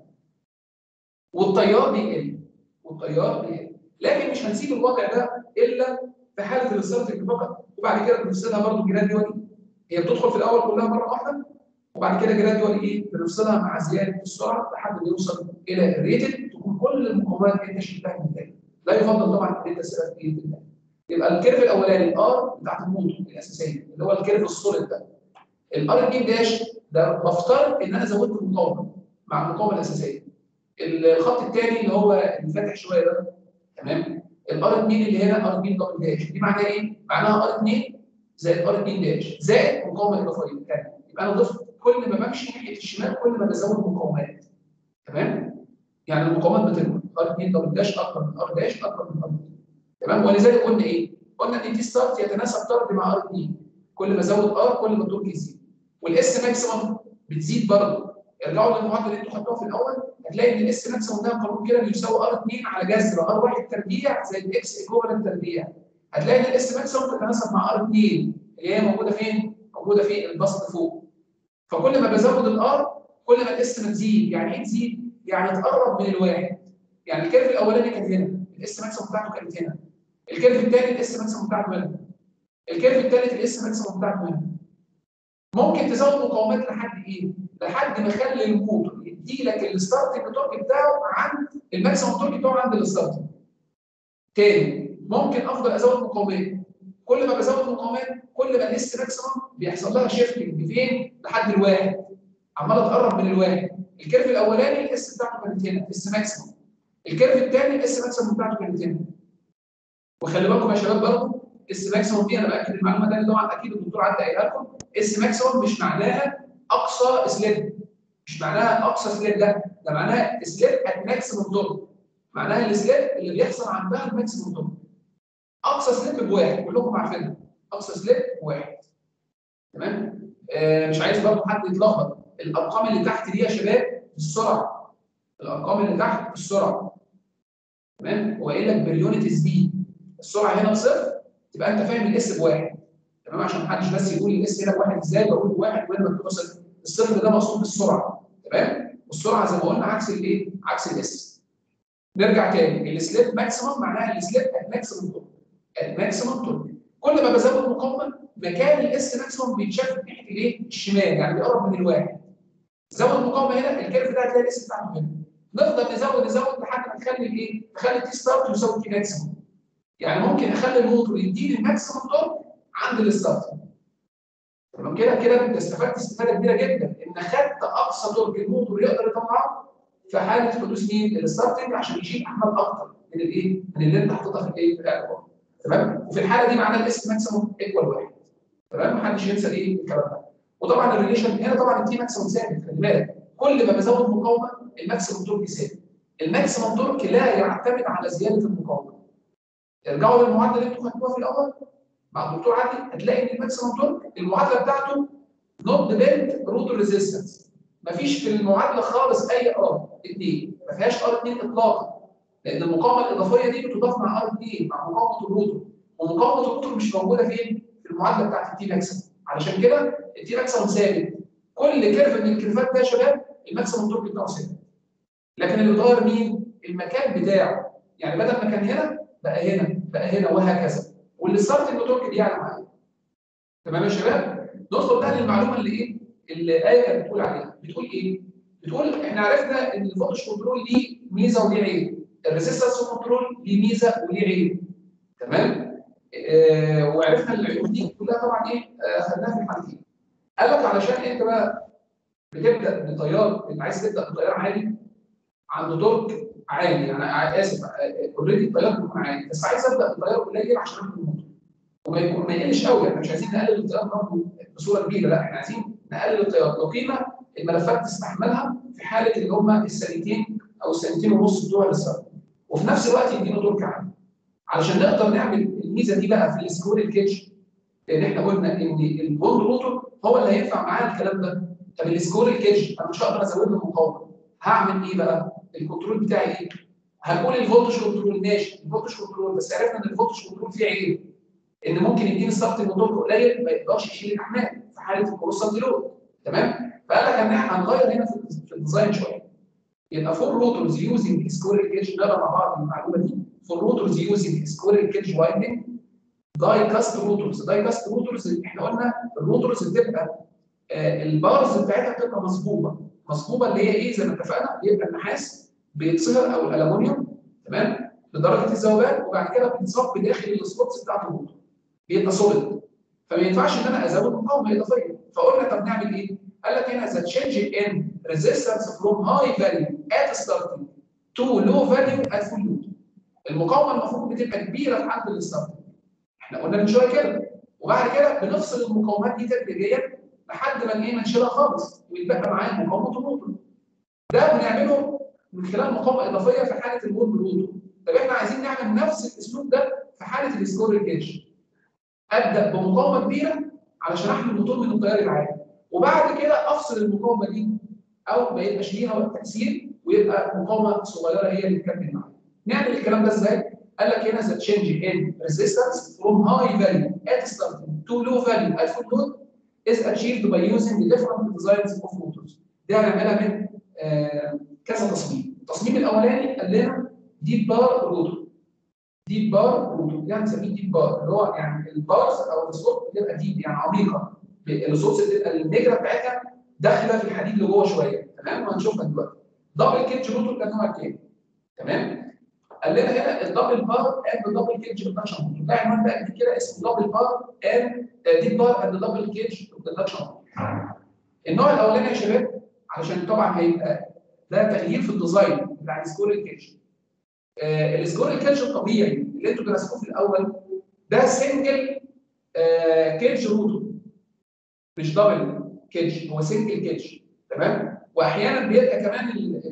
والتيار بيقل. والتيار بيقل. لكن مش هنسيب الوضع ده الا في حاله الستارتنج فقط وبعد كده بنفصلها برضه جراديوالي. هي بتدخل في الاول كلها مره واحده وبعد كده جراديوال ايه بنفصلها مع زياده السرعه لحد ما يوصل الى الريتد تكون كل المقاومات انت شلتها من تاني لا يفضل طبعا ان انت تسيبها في ايه بالله. يبقى الكيرف الاولاني الار بتاعت الموتور الاساسيه اللي هو الكيرف السوليد ده الار 2 داش ده بفترض ان انا زودت المقاومه مع المقاومه الاساسيه الخط الثاني اللي هو اللي فاتح شويه ده تمام الار 2 اللي هنا ار 2 دبل داش دي معناها ايه؟ معناها ار 2 زائد ار 2 داش زائد مقاومه اضافيه ثانيه يبقى انا ضفت كل ما بمشي ناحيه الشمال كل ما بزود مقاومات تمام يعني المقاومات بتكبر ار 2 دبل داش اكبر من ار داش اكبر من ار 2 تمام ولذلك قلنا ايه؟ قلنا ان دي ستارت يتناسب طرد مع ار 2 كل ما ازود ار كل ما التورك يزيد والاس ماكسيمم بتزيد برضه ارجعوا للمعادله اللي انتوا خدتوها في الاول هتلاقي ان الاس ماكسيمم ده قانون كده بيساوي ار 2 على جذر ار 1 تربيع زائد اكس ايكوفالنت تربيع هتلاقي ان الاس ماكسيمم تتناسب مع ار 2 اللي هي موجوده فين؟ موجوده في البسط فوق فكل ما بزود الار كل ما الاس ما تزيد يعني ايه تزيد؟ يعني تقرب من الواحد يعني الكيرف الاولاني كان هنا الاس ماكسيموم بتاعته كانت هنا الكيرف الثاني الاس ماكسيموم بتاعته هنا الكيرف الثالث الاس ماكسيموم بتاعته هنا ممكن تزود مقاومات لحد ايه؟ لحد ما يخلي الموتور يدي لك الستارتنج تورك بتاعه عند الماكسيموم تورك بتاعه عند الستارتنج. تاني ممكن افضل ازود مقاومات كل ما بزود مقاومات كل ما الاس ماكسيموم بيحصل لها شيفتنج فين؟ لحد الواحد عماله تقرب من الواحد الكيرف الاولاني الاس بتاعته كانت هنا اس ماكسيموم الكيرف الثاني الاس ماكسيموم بتاعته كانت هنا وخلي بالكم يا شباب برضه اس ماكسيموم دي انا باكد المعلومه تاني طبعا اكيد الدكتور عدى قايلها لكم اس ماكسيموم مش معناها اقصى سليب مش معناها اقصى سليب لا ده معناها سليب ات ماكسيموم تورك معناها السليب اللي بيحصل عندها الماكسيموم تورك اقصى سليب بواحد كلكم عارفينها اقصى سليب بواحد تمام آه مش عايز برضه حد يتلخبط الارقام اللي تحت دي يا شباب في السرعه الارقام اللي تحت في السرعه تمام هو قايل لك بريونت سبيد السرعه هنا بصفر تبقى انت فاهم الاس بواحد تمام عشان ما حدش بس يقول الاس هنا بواحد ازاي بقول بواحد وهنا مكتوب صفر الصفر ده مقصود بالسرعه تمام والسرعه زي ما قلنا عكس الايه؟ عكس الاس نرجع تاني السليب ماكسيمم معناها السليب ات ماكسيمم تورك ات ماكسيمم تورك كل ما بزود مقاومه مكان الاس ماكسيمم بيتشاف ناحيه الايه؟ الشمال يعني بيقرب من الواحد زود مقاومه هنا الكيرف ده هتلاقي الاس بتاعته هنا نفضل نزود نزود لحد ما نخلي الايه؟ نخلي التي ستارت يساوي تي ماكسيمم يعني ممكن اخلي الموتور يديني الماكسيمم تورك عند الستارت تمام كده كده انت استفدت استفاده كبيره جدا ان خدت اقصى تورك الموتور يقدر يطلعه في حاله حدوث مين؟ الستارتنج عشان يشيل احمال اكتر من الايه؟ من اللي انت حاططها في الايه؟ في الاعتبار تمام؟ وفي الحاله دي معناها الاس ماكسيمم ايكوال واحد تمام؟ محدش ينسى ايه الكلام ده وطبعا الريليشن هنا طبعا التي ماكسيمم ثابت خلي بالك كل ما بزود مقاومه الماكسيمم تورك ثابت الماكسيمم تورك لا يعتمد على زياده المقاومه ارجعوا للمعادله اللي انتوا خدتوها في الاول مع الدكتور عادل هتلاقي ان الماكسيمم تورك المعادله بتاعته نوت ديبند روتور ريزيستنس مفيش في المعادله خالص اي ار 2 ما فيهاش ار 2 اطلاقا لان المقاومه الاضافيه دي بتضاف مع ار 2 مع مقاومه الروتور ومقاومه الروتور مش موجوده فين؟ في المعادله بتاعت التي ماكسيمم علشان كده التي ماكسيمم ثابت كل كيرف من الكيرفات ده يا شباب الماكسيمم تورك بتاعه ثابت لكن اللي بيتغير مين؟ المكان بتاعه يعني بدل ما كان هنا بقى هنا بقى هنا وهكذا والستارتنج تورك دي يعني معايا تمام يا شباب ندخل بقى للمعلومه اللي ايه اللي الايه كانت بتقول عليها بتقول ايه بتقول احنا عرفنا ان الفولتج كنترول ليه ميزه وليه عيب الريزيستنس كنترول ليه ميزه وليه عيب تمام آه وعرفنا العيوب دي كلها طبعا ايه آه خدناها في الحالتين قال لك علشان انت بقى بتبدا بطيار انت عايز تبدا بطيار عالي عنده تورك عالي انا اسف اوريدي التيار بيكون عالي بس عايز ابدا بتيار قليل عشان اعمل الموتور وما يكون ما يقلش قوي احنا مش عايزين نقلل التيار برضه بصوره كبيره لا احنا عايزين نقلل التيار بقيمه الملفات تستحملها في حاله اللي هم السنتين او السنتين ونص بتوع الريسيرش وفي نفس الوقت يدينا تورك عالي علشان نقدر نعمل الميزه دي بقى في السكور الكيتش لان احنا قلنا ان البوند روتور هو اللي هينفع معاه الكلام ده طب السكور الكيتش انا مش هقدر ازود له مقاومه هعمل ايه بقى؟ الكنترول بتاعي ايه؟ هنقول الفولتج كنترول ماشي الفولتج كنترول بس عرفنا ان الفولتج كنترول فيه عيب ان ممكن يديني السقط الموتور قليل ما يقدرش يشيل الاحمال في حاله الكروس لود تمام؟ فقال لك ان احنا هنغير هنا في الديزاين شويه يبقى فور روتورز يوزنج سكويرل كيج نقرا مع بعض المعلومه دي فور روتورز يوزنج سكويرل كيج وايندنج داي كاست روتورز داي كاست روتورز احنا قلنا الروتورز بتبقى آه البارز بتاعتها بتبقى مصبوبه مصبوبه اللي هي ايه زي ما اتفقنا بيبقى النحاس بيتصهر او الالومنيوم تمام لدرجه الذوبان وبعد كده بيتصب بداخل السبوتس بتاعت الموتور بيبقى سوليد فما ينفعش ان انا ازود مقاومه اضافيه فقلنا طب نعمل ايه؟ قال لك هنا the change in resistance from high value at starting to low value at full load المقاومه المفروض بتبقى كبيره في حد الستارتنج احنا قلنا من شويه كده وبعد كده بنفصل المقاومات دي تدريجيا لحد ما ايه ما نشيلها خالص ويتبقى معايا مقاومه الموتور ده بنعمله من خلال مقاومه اضافيه في حاله الوول بالوتر طب احنا عايزين نعمل نفس الاسلوب ده في حاله السكور جيج ابدا بمقاومه كبيره علشان احمي الموتور من التيار العالي وبعد كده افصل المقاومه دي او ما يبقاش ليها تاثير ويبقى مقاومه صغيره هي اللي تكمل معايا نعمل الكلام ده ازاي؟ قال لك هنا the change in resistance from high value at starting to low value at full load is achieved by using different designs of motors. دي هنعملها من آه كذا تصميم. التصميم الاولاني قال لنا ديب بار روتور ديب بار روتور يعني بنسميه ديب بار اللي هو يعني البارز او الصوت بتبقى ديب يعني عميقه الصوت بتبقى النجره بتاعتها داخله في الحديد اللي جوه شويه تمام وهنشوفها دلوقتي دبل كيتش روتور ده النوع الثاني تمام قال لنا هنا الدبل بار اند دبل كيتش ريدكشن موتور ده عنوان بقى جديد كده اسمه دبل بار اند ديب بار اند دبل كيتش ريدكشن موتور النوع الاولاني يا شباب علشان طبعا هيبقى ده تغيير في الديزاين بتاع السكور الكيتش آه السكور الكيتش الطبيعي اللي انتوا درستوه في الاول ده سنجل آه كيتش روتور مش دبل كيتش هو سنجل كيتش تمام واحيانا بيبقى كمان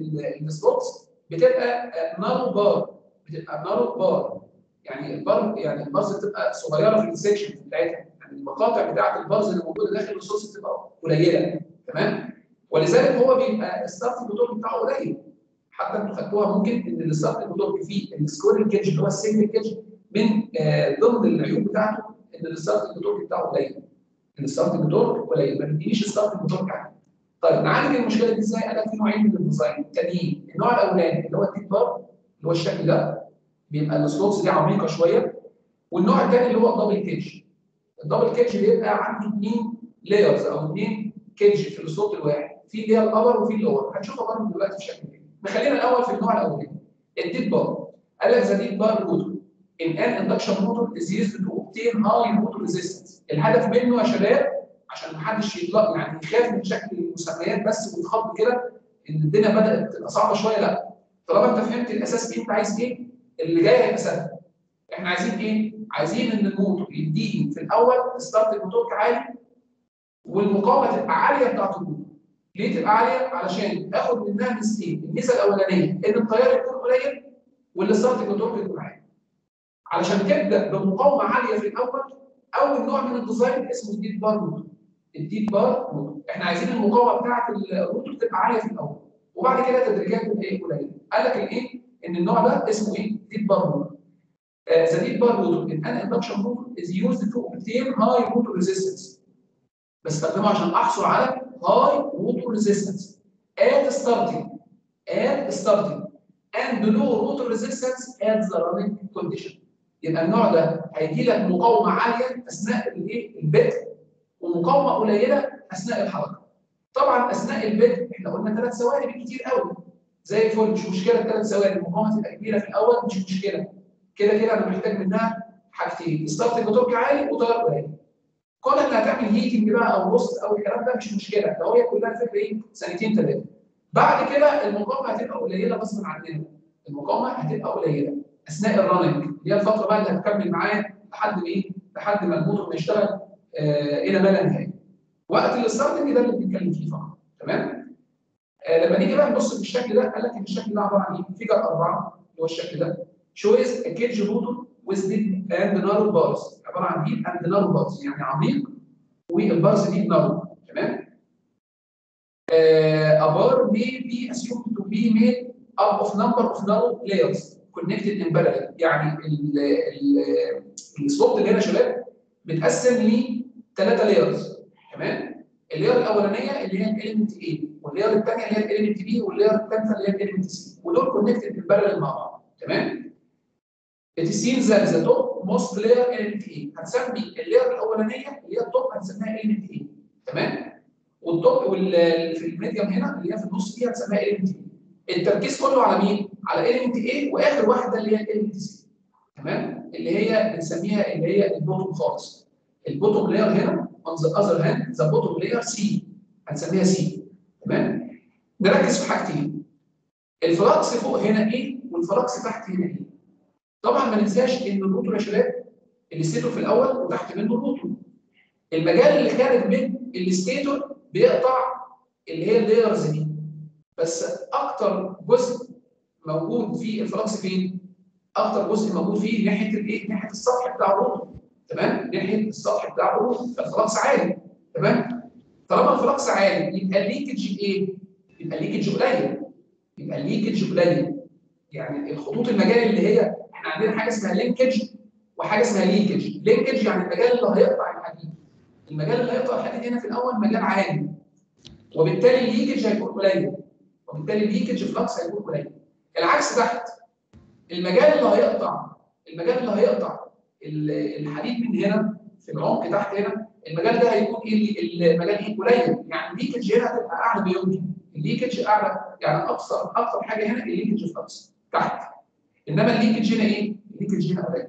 السبوتس بتبقى نارو بار بتبقى نارو بار يعني البار يعني البارز بتبقى صغيره في السكشن بتاعتها يعني المقاطع بتاعت البارز اللي موجوده داخل الصوص بتبقى قليله تمام ولذلك هو بيبقى الستارت موتور بتاعه قليل حتى انتوا خدتوها ممكن ان الستارت موتور فيه السكورنج كيدج اللي هو السنجل كيدج من آه ضمن العيوب بتاعته ان الستارت موتور بتاعه قليل ان الستارت موتور قليل ما بيدينيش الستارت موتور عالي طيب نعالج المشكله دي ازاي؟ قال لك في نوعين من الديزاين التانيين النوع الاولاني اللي هو التيك بار اللي هو الشكل ده بيبقى السلوتس دي عميقه شويه والنوع الثاني اللي هو الدبل كيدج الدبل كيدج بيبقى عنده اثنين لايرز او اثنين كيدج في الصوت الواحد في اللي هي الابر وفي اللور هنشوفها برضه دلوقتي في شكل تاني خلينا الاول في النوع الاولاني الديب بار قال لك ذا ديب بار موتور ان ان اندكشن موتور از يوزد تو اوبتين هاي موتور ريزيستنس الهدف منه يا شباب عشان محدش يطلق يعني يخاف من شكل المسميات بس ويتخض كده ان الدنيا بدات تبقى صعبه شويه لا طالما انت فهمت الاساس ايه انت عايز ايه اللي جاي هيبقى سهل احنا عايزين ايه؟ عايزين ان الموتور يديني في الاول ستارت الموتور عالي والمقاومه تبقى عاليه بتاعت الموتور ليه تبقى عاليه؟ علشان اخد منها ميزتين الميزه الاولانيه ان التيار يكون قليل والستارت الموتور يكون عالي علشان تبدا بمقاومه عاليه في الاول اول نوع من الديزاين اسمه الديب بار موتور الديب بار موتور احنا عايزين المقاومه بتاعه الروتور تبقى عاليه في الاول وبعد كده تدريجيا تبقى ايه قليله قال لك الايه ان النوع ده اسمه ايه ديب بار موتور ذا ديب بار موتور ان ان اندكشن موتور از يوزد تو اوبتين هاي موتور ريزيستنس بستخدمه عشان احصل على هاي موتور ريزيستنس at starting at starting and low rotor resistance at the running condition يبقى النوع ده هيجي لك مقاومه عاليه اثناء الايه البدء ومقاومه قليله اثناء الحركه. طبعا اثناء البدء احنا قلنا ثلاث ثواني بالكثير قوي زي الفل مش مشكله الثلاث ثواني المقاومه تبقى كبيره في الاول مش مشكله كده كده انا محتاج منها حاجتين ستارت الموتور عالي وتيار قليل. كون انك هتعمل هيتنج بقى او روست او الكلام ده مش مشكله ده هي كلها الفكره ايه سنتين ثلاثه. بعد كده المقاومه هتبقى قليله غصب عننا. المقاومه هتبقى قليله اثناء الرننج اللي هي الفتره بقى اللي هتكمل معايا لحد ما ايه؟ لحد ما الموتور ما يشتغل آه الى ما لا نهايه. وقت الستارتنج ده اللي بنتكلم فيه فقط تمام؟ آه لما نيجي بقى نبص في الشكل ده قال لك ان الشكل ده عباره عن ايه؟ فيجر اربعه اللي هو الشكل ده شويز كيدج موتور ويز ديب اند نارو بارز عباره عن ديب اند نارو بارز يعني عميق والبارز ديب نارو تمام؟ آه a bar may be assumed to be made up of number of narrow layers connected in parallel يعني السلوت اللي هنا يا شباب بتقسم لثلاثه لايرز تمام اللاير الاولانيه اللي هي الاليمنت A واللاير الثانيه اللي هي الاليمنت B واللاير الثالثه اللي هي الاليمنت C ودول كونكتد ان بارallel مع بعض تمام It is seen that the top most layer element A هنسمي اللاير الاولانيه اللي هي التوب هنسميها element A تمام والتوب واللي في الميديوم هنا اللي هي في النص دي هنسميها element B التركيز كله على مين؟ على element A واخر واحده اللي هي element C تمام؟ اللي هي بنسميها اللي هي البوتوم خالص. البوتوم لاير هنا on the other hand the bottom layer C هنسميها C تمام؟ نركز في حاجتين. الفلكس فوق هنا ايه والفلكس تحت هنا ايه؟ طبعا ما ننساش ان الروتور يا شباب الستيتور في الاول وتحت منه الروتور. المجال اللي خارج من الستيتور بيقطع اللي هي اللايرز دي بس اكتر جزء موجود في الفلكس فين؟ اكتر جزء موجود فيه ناحيه الايه؟ ناحيه السطح بتاع الروتور تمام؟ ناحيه السطح بتاع الروتور فالفلكس عالي تمام؟ طالما الفلكس عالي يبقى الليكج ايه؟ يبقى الليكج قليل يبقى الليكج قليل يعني الخطوط المجال اللي هي احنا عندنا حاجه اسمها لينكج وحاجه اسمها ليكج، لينكج يعني المجال اللي هيقطع الحديد المجال اللي هيقطع الحديد هنا في الاول مجال عالي وبالتالي الليكج هيكون قليل وبالتالي الليكج فلكس هيكون قليل العكس تحت المجال اللي هيقطع المجال اللي هيقطع ال- الحديد من هنا في العمق تحت هنا المجال ده هيكون ايه المجال ايه قليل يعني الليكج هنا هتبقى اعلى بيمكن الليكج اعلى يعني اقصى اكثر حاجه هنا الليكج فلكس تحت انما الليكج هنا ايه؟ الليكج هنا قليل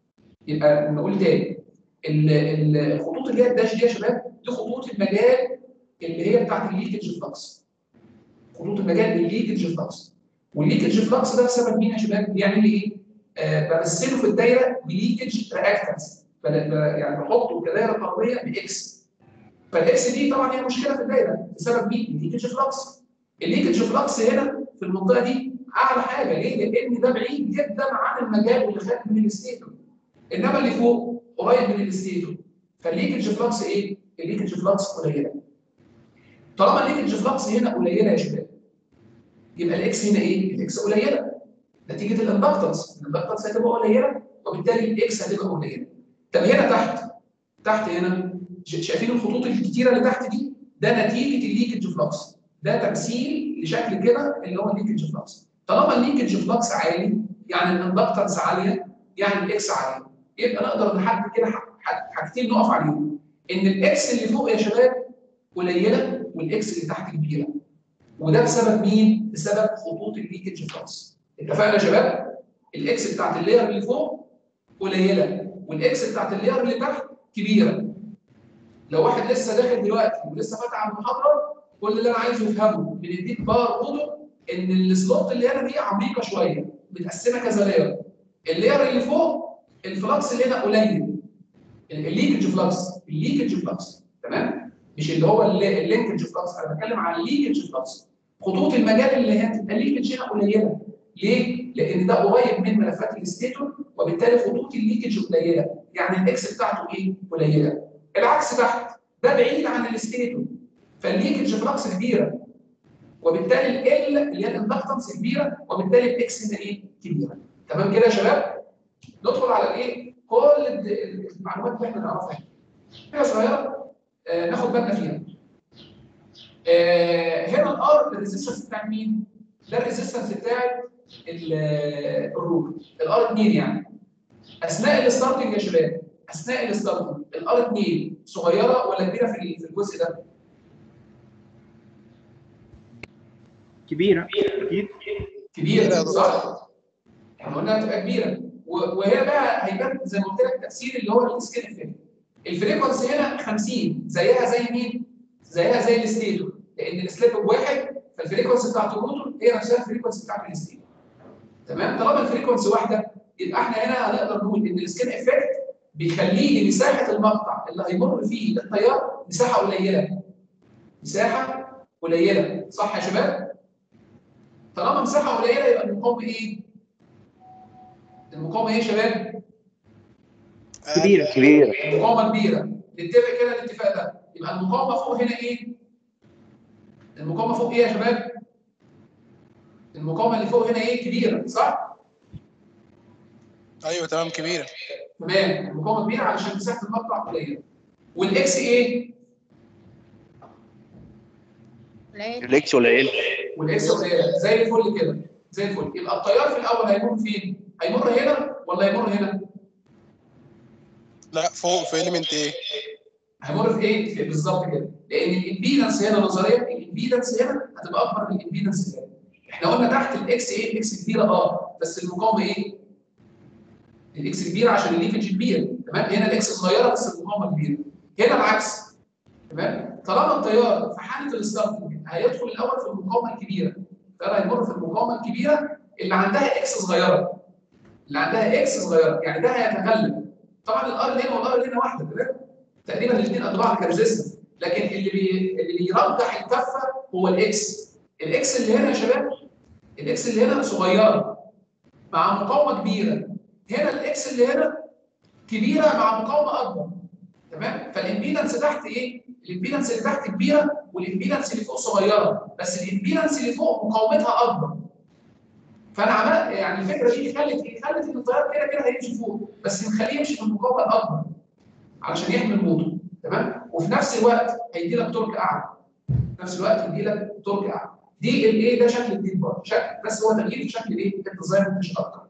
يبقى نقول تاني ال- ال- الخطوط اللي هي الداش دي يا شباب دي خطوط المجال اللي هي بتاعت الليكج فلكس خطوط المجال الليكج فلكس والليكج فلكس ده بسبب مين يا شباب؟ بيعمل لي ايه؟ آه بمثله في الدايره بليكج رياكتنس يعني بحطه كدايره طرديه باكس فالاكس دي طبعا هي مشكله في الدايره بسبب مين؟ الليكج فلكس الليكج فلكس هنا في المنطقه دي اعلى حاجه ليه؟ لان ده بعيد جدا عن المجال اللي خارج من الستيتور انما اللي فوق قريب من الستيتور فالليكج فلكس ايه؟ الليكج فلكس قليله طالما الليكج فلكس هنا قليله يا شباب يبقى الاكس هنا ايه؟ الاكس قليله نتيجه الاندكتنس الاندكتنس هتبقى قليله وبالتالي الاكس هتبقى قليله طب هنا تحت تحت هنا ش- شايفين الخطوط الكتيره اللي تحت دي ده نتيجه الليكج فلكس ده تمثيل لشكل كده اللي هو الليكج فلكس طالما الليكج فلكس عالي يعني الاندكتنس عاليه يعني الاكس عاليه يبقى نقدر نحدد كده ح- ح- حاجتين نقف عليهم ان الاكس اللي فوق يا شباب قليله والاكس اللي تحت كبيره وده بسبب مين؟ بسبب خطوط الليكج فلكس اتفقنا يا شباب؟ الاكس بتاعت اللاير اللي فوق قليله والاكس بتاعت اللاير اللي تحت كبيره لو واحد لسه داخل دلوقتي ولسه فاتح على المحاضره كل اللي انا عايزه يفهمه من الديك بار اوضه ان السلوت اللي هنا دي عميقه شويه متقسمه كذا لاير اللاير اللي فوق الفلكس اللي هنا قليل الليكج فلكس الليكج فلكس تمام مش اللي هو اللي- اللينكج فلكس انا بتكلم عن الليكج فلكس خطوط المجال اللي هتبقى الليكج هنا قليله ليه؟ لان ده قريب من ملفات الستيتور وبالتالي خطوط الليكج قليله يعني الاكس بتاعته ايه؟ قليله العكس تحت ده بعيد عن الستيتور فالليكج فلكس كبيره وبالتالي ال اللي هي الاندكتنس كبيره وبالتالي الاكس هنا ايه؟ كبيره تمام كده يا شباب؟ ندخل على الايه؟ كل الد- المعلومات اللي احنا نعرفها حاجه صغيره آه ناخد بالنا فيها. آه هنا الار الريزيستنس بتاع مين؟ ده الريزيستنس بتاع ال- الروت الار 2 يعني اثناء الستارتنج يا شباب اثناء الستارتنج الار 2 صغيره ولا كبيره في ال- في الجزء ده؟ كبيره اكيد كبيره صح؟ احنا قلنا هتبقى كبيره و- وهنا بقى هيبان زي ما قلت لك تاثير اللي هو السكيل افكت الفريكونسي هنا 50 زيها زي مين؟ زيها زي الستيتور لان السليب بواحد فالفريكونسي بتاعت الروتور هي نفسها الفريكونسي بتاعت الستيتور تمام طالما الفريكونسي واحده يبقى احنا هنا هنقدر نقول ان السكيل افكت بيخلي لي مساحه المقطع اللي هيمر فيه التيار مساحه قليله مساحه قليله صح يا شباب؟ طالما مساحه قليله يبقى المقاومه ايه؟ المقاومه ايه يا شباب؟ كبيره كبير المقاومه كبيره نتفق كده الاتفاق ده يبقى المقاومه فوق هنا ايه؟ المقاومه فوق ايه يا شباب؟ المقاومه اللي فوق هنا ايه؟ كبيره صح؟ ايوه تمام كبيره تمام المقاومه كبيره علشان مساحه المقطع قليله والاكس ايه؟ قليل الاكس قليل والاكس قليله زي الفل كده زي الفل يبقى التيار في الاول هيمر فين؟ هيمر هنا ولا هيمر هنا؟ لا فوق في اليمنت ايه هيمر في ايه؟ في بالظبط كده لان الامبيدنس هنا نظريا الامبيدنس هنا هتبقى اكبر من الامبيدنس هنا احنا قلنا تحت الاكس ايه؟ الاكس كبيره اه بس المقاومه ايه؟ الاكس كبيره عشان الليفج كبير تمام هنا الاكس صغيره بس المقاومه كبيره هنا العكس تمام طالما التيار في حاله الستارتنج هيدخل الاول في المقاومه الكبيره التيار هيمر في المقاومه الكبيره اللي عندها اكس صغيره اللي عندها اكس صغيره يعني ده هيتغلب طبعا الار اللي هنا والار اللي هنا واحده تمام تقريبا الاثنين قد بعض كريزيستنس لكن اللي بي... اللي بيرجح الكفه هو الاكس الاكس اللي هنا يا شباب الاكس اللي هنا صغيره مع مقاومه كبيره هنا الاكس اللي هنا كبيره مع مقاومه اكبر تمام فالامبيدنس تحت ايه الامبيدنس اللي تحت كبيره والامبيدنس اللي فوق صغيره بس الامبيدنس اللي فوق مقاومتها اكبر فانا عملت يعني الفكره دي خلت ايه خلت ان التيار كده كده هيمشي فوق بس نخليه يمشي في المقاومه الاكبر علشان يحمي الموتور تمام وفي نفس الوقت هيدي لك تورك اعلى في نفس الوقت هيدي لك تورك اعلى دي الايه ده شكل الديب بار شكل بس هو تغيير في شكل الايه الديزاين مش اكتر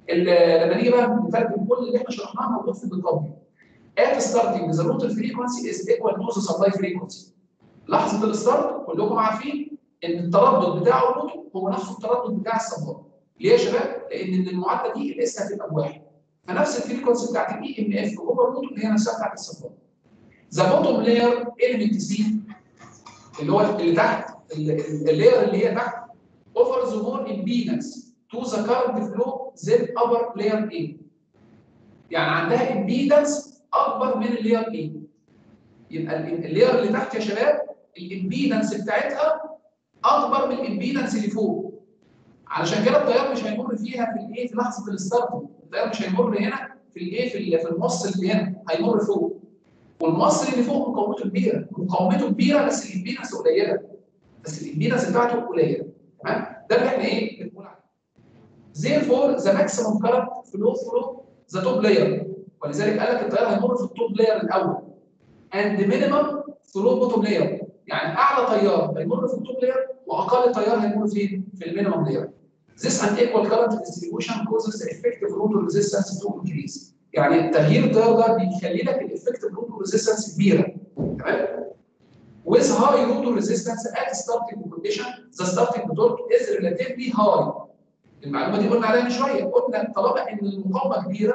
ال- لما نيجي بقى نترجم كل اللي احنا شرحناه موجود في البيتكوبي at starting the rotor frequency is equal to the supply frequency لحظه الستارت كلكم عارفين ان التردد بتاع الروتور هو نفسه التردد بتاع السبلاي ليه يا شباب؟ لان من المعادله دي الاس هتبقى بواحد فنفس الفريكونسي بتاعت الاي ام اف اوفر روتور هي نفسها بتاعت السبلاي ذا بوتوم لاير element سي اللي هو اللي تحت اللاير اللي هي تحت offers more impedance to the current flow than upper layer A. يعني عندها impedance اكبر من اللاير A. يبقى ال- اللاير اللي تحت يا شباب الامبيدنس بتاعتها اكبر من الامبيدنس اللي فوق. علشان كده التيار مش هيمر فيها في الايه في لحظه الستارت، التيار مش هيمر هنا في الايه في ال- في المص اللي هنا هيمر فوق. والمص اللي فوق مقاومته كبيره، مقاومته كبيره بس الامبيدنس قليله. بس الامبيدنس بتاعته قليله. تمام؟ ده اللي احنا ايه بنقول عليه. Therefore, the maximum current flow through the top layer ولذلك قال لك التيار هيمر في التوب لاير الاول and the minimum through bottom layer يعني اعلى تيار هيمر في التوب لاير واقل تيار هيمر فين؟ في المينيمم لاير. This unequal current distribution causes the effective rotor resistance to increase. يعني تغيير التيار ده بيخلي لك الافكتيف rotor resistance كبيره تمام؟ With high rotor resistance at starting condition, the starting torque is relatively high. المعلومه دي قلنا عليها من شويه، قلنا طالما ان المقاومه كبيره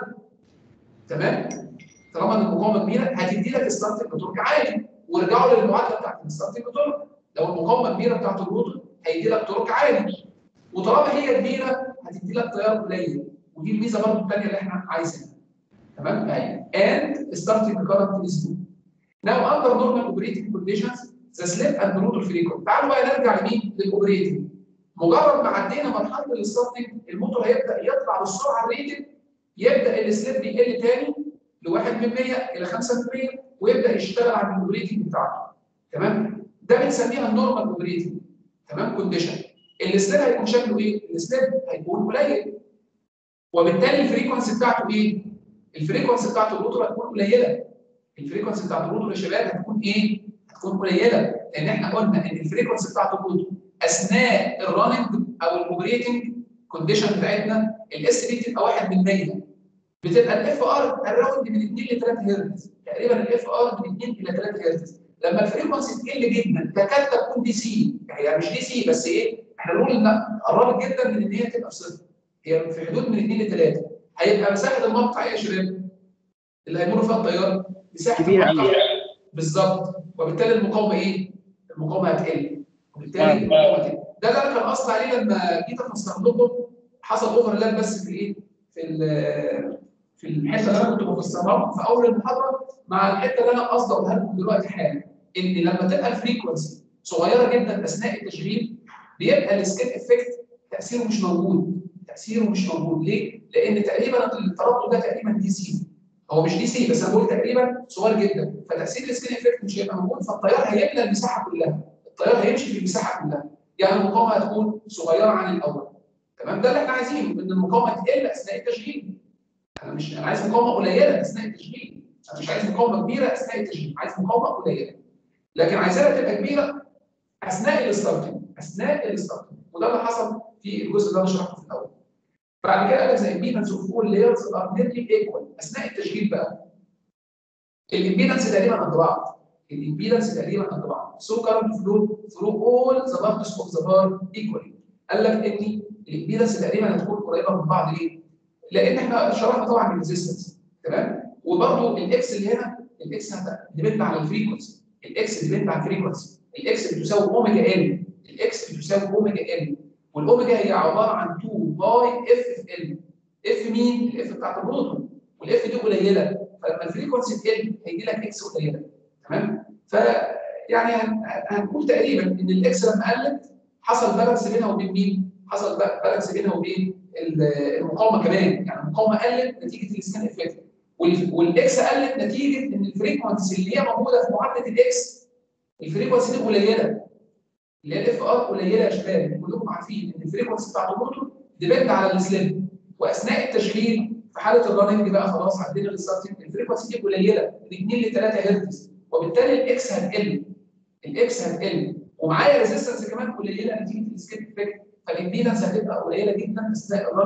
تمام؟ طالما ان المقاومه كبيره هتدي لك ستارتنج تورك عالي وارجعوا للمعادله بتاعت الستارتنج تورك لو المقاومه كبيره بتاعت الروتور هيدي لك تورك عالي وطالما هي كبيره هتدي لك تيار قليل ودي الميزه برضه الثانيه اللي احنا عايزينها تمام؟ اهي and starting current is low. Now under normal operating conditions the slip and rotor frequency. تعالوا بقى نرجع لمين؟ للاوبريتنج. مجرد ما عدينا مرحله الستارتنج الموتور هيبدا يطلع بالسرعه الريتد يبدا السليب يقل تاني ل 1% الى 5% ويبدا يشتغل على الاوبريتنج بتاعته. تمام؟ ده بنسميها النورمال اوبريتنج. تمام؟ كونديشن. السليب هيكون شكله ايه؟ السليب هيكون قليل. وبالتالي الفريكونسي بتاعته ايه؟ الفريكونسي بتاعت الروتور هتكون قليله. الفريكونسي بتاعت الروتور يا شباب هتكون ايه؟ هتكون قليله لان احنا قلنا ان الفريكونسي بتاعت الروتور اثناء الرننج او الاوبريتنج كونديشن بتاعتنا الاس بي بتبقى 1 من 100 بتبقى الاف ار الراوند من 2 ل 3 هرتز تقريبا الاف ار من 2 الى 3 هرتز لما الفريكونسي تقل جدا تكاد تكون دي سي هي مش دي سي بس ايه احنا نقول ان قربت جدا من ان هي تبقى صفر هي في حدود من 2 ل 3 هيبقى مساحه المقطع ايه يا شباب؟ اللي هيمر فيها التيار مساحه كبيرة المقطع أوي. بالظبط وبالتالي المقاومه ايه؟ المقاومه هتقل وبالتالي المقاومه هتقل ده اللي انا كان قصدي عليه لما جيت افسر لكم حصل اوفرلاب بس في الايه؟ في ال- في الحته اللي انا كنت بفسرها لكم في اول المحاضره مع الحته اللي انا قصدي اقولها لكم دلوقتي حالا ان لما تبقى الفريكونسي صغيره جدا اثناء التشغيل بيبقى السكيل افكت تاثيره مش موجود تاثيره مش موجود ليه؟ لان تقريبا التردد ده تقريبا دي سي هو مش دي سي بس انا بقول تقريبا صغير جدا فتاثير السكيل افكت مش هيبقى موجود فالتيار هيملى المساحه كلها التيار هيمشي في المساحه كلها يعني المقاومه هتكون صغيره عن الاول تمام ده اللي احنا عايزينه ان المقاومه تقل اثناء التشغيل انا مش انا عايز مقاومه قليله اثناء التشغيل انا مش عايز مقاومه كبيره اثناء التشغيل عايز مقاومه قليله لكن عايزاها تبقى كبيره اثناء الستارتنج اثناء الستارتنج وده اللي حصل في الجزء اللي انا شرحته في الاول بعد كده قال لك زي امبيدنس اوف اول لايرز ار نيرلي ايكوال اثناء التشغيل بقى الامبيدنس تقريبا قد بعض الامبيدنس تقريبا قد بعض سو كارنت فلو ثرو اول ذا بارتس اوف ذا بار ايكوالي قال لك ان الامبيدنس تقريبا هتكون قريبه من بعض ليه؟ لان احنا شرحنا طبعا الريزيستنس تمام؟ وبرده الاكس اللي هنا الاكس ديبند على الفريكونسي الاكس ديبند على الفريكونسي الاكس بتساوي اوميجا ال الاكس بتساوي اوميجا ال والاوميجا هي عباره عن 2 باي اف في ال اف مين؟ الاف بتاعت الروتور والاف دي قليله فلما الفريكونسي تقل هيجي لك اكس قليله تمام؟ ف يعني هن- هنقول تقريبا ان الاكس لما قلت حصل بالانس بينها وبين مين؟ حصل بالانس بينها وبين ال- المقاومه كمان يعني المقاومه قلت نتيجه السكان افكت وال- والاكس قلت نتيجه ان الفريكونسي اللي هي موجوده في معادله الاكس الفريكونسي دي قليله اللي هي الاف ار قليله يا شباب كلكم عارفين ان الفريكونسي بتاعت الموتور ديبند على السليب واثناء التشغيل في حاله الرننج بقى خلاص عدينا للستارتنج الفريكونسي دي قليله من 2 ل 3 هرتز وبالتالي الاكس هتقل الاكس هتقل ومعايا ريزيستنس كمان قليله نتيجه السكيب افكت فالامبيدنس هتبقى قليله جدا اثناء الرننج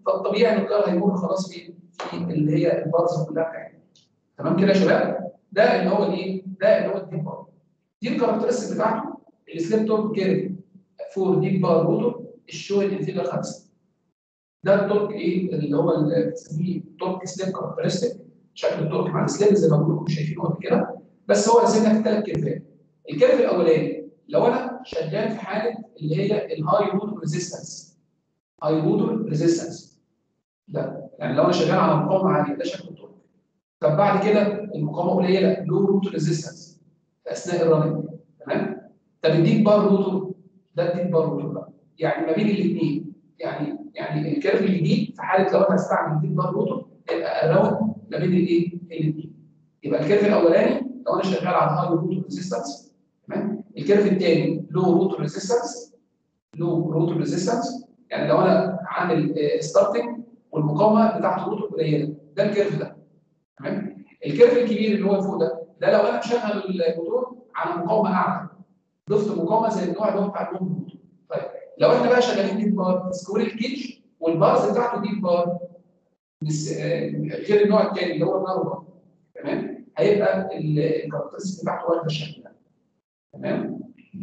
فالطبيعي ان الطيار هيمر خلاص في في اللي هي البارز كلها بتاعتنا تمام كده يا شباب ده اللي هو الايه ده اللي هو الديب بار دي الكاركترستيك بتاعته السليب توب كيرف فور ديب بار روتور الشويل انفيجر 5 ده التورك ايه اللي هو اللي بنسميه تورك سليب كاركترستيك شكل التورك مع السليب زي ما كلكم شايفينه قبل كده بس هو راسم لك ثلاث كيرفات الكيرف الاولاني لو انا شغال في حاله اللي هي الهاي روتور ريزيستنس هاي روتور ريزيستنس ده يعني لو انا شغال على مقاومه عاليه ده شكل التورك طب بعد كده المقاومه قليله لو روتور ريزيستنس في اثناء الرننج تمام طب الديب بار روتور ده الديب بار روتور بقى يعني ما بين الاثنين يعني يعني الكيرف الجديد في حاله لو انا هستعمل ديب بار روتور يبقى اراوند ما بين الايه؟ الاثنين يبقى الكيرف الاولاني لو انا شغال على الهاي روتور ريزيستنس تمام الكيرف الثاني لو روتور ريزيستنس لو روتور ريزيستنس يعني لو انا عامل ستارتنج والمقاومه بتاعته روتور قليله ده الكيرف ده تمام الكيرف الكبير اللي هو فوق ده ده لو انا مشغل الموتور على مقاومه اعلى ضفت مقاومه زي النوع اللي هو بتاع النوم موتور طيب لو احنا بقى شغالين ديب بار سكوير كيج والبارز بتاعته ديب بار بس آه، غير النوع الثاني اللي هو النار بار تمام هيبقى الكاركترستيك بتاعته واخده الشكل ده تمام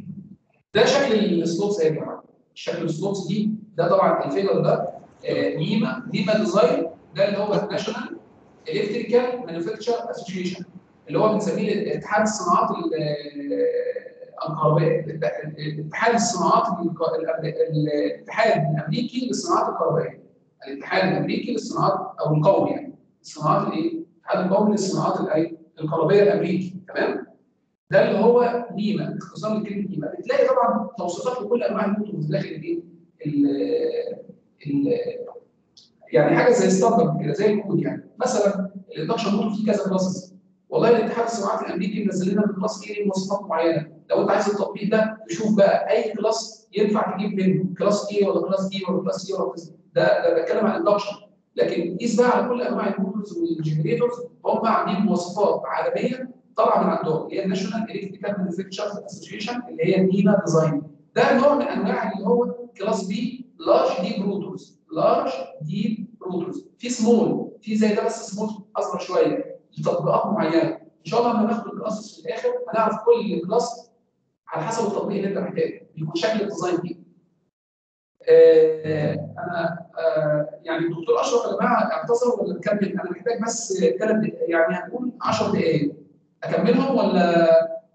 ده شكل السلوتس يا جماعه شكل السلوتس دي ده طبعا الفيجر ده آه، نيما نيما ديزاين ده اللي هو الناشونال الكتريكال مانيفاكتشر اسوشيشن اللي هو بنسميه اتحاد الصناعات ال- الكهربائيه اتحاد الصناعات الك- الأمر- الاتحاد الامريكي للصناعات الكهربائيه الاتحاد الامريكي للصناعات او القومي يعني الصناعات الايه؟ الاتحاد القومي للصناعات الايه؟ الكهربائيه الامريكي تمام؟ ده اللي هو نيما اختصار لكلمه نيما بتلاقي طبعا توصيفات لكل انواع الموتورز داخل الايه؟ ال- ال- يعني حاجه زي ستاندرد كده زي الكود يعني مثلا الاندكشن موتور فيه كذا كلاسز والله الاتحاد الصناعات الامريكي منزل لنا من كلاس ايه مواصفات معينه لو انت عايز التطبيق ده تشوف بقى اي كلاس ينفع تجيب منه كلاس ايه ولا كلاس دي ولا كلاس ايه ولا كلاس D. ده ده بتكلم عن الاندكشن لكن قيس بقى على كل انواع الموتورز والجنريتورز هم عاملين مواصفات عالميه طالعه من عندهم اللي هي الناشونال الكتريكال مانيفاكتشرز اسوشيشن اللي هي النيما ديزاين ده نوع من انواع اللي هو كلاس بي لارج ديب روتورز لارج ديب روتورز في سمول في زي ده بس سمول اصغر شويه لتطبيقات معينه ان شاء الله لما ناخد الكلاس في الاخر هنعرف كل كلاس على حسب التطبيق اللي انت محتاجه بيكون شكل الديزاين دي آه انا آه يعني الدكتور اشرف يا جماعه اعتذر ولا نكمل انا محتاج بس ثلاث يعني هنقول 10 دقائق اكملهم ولا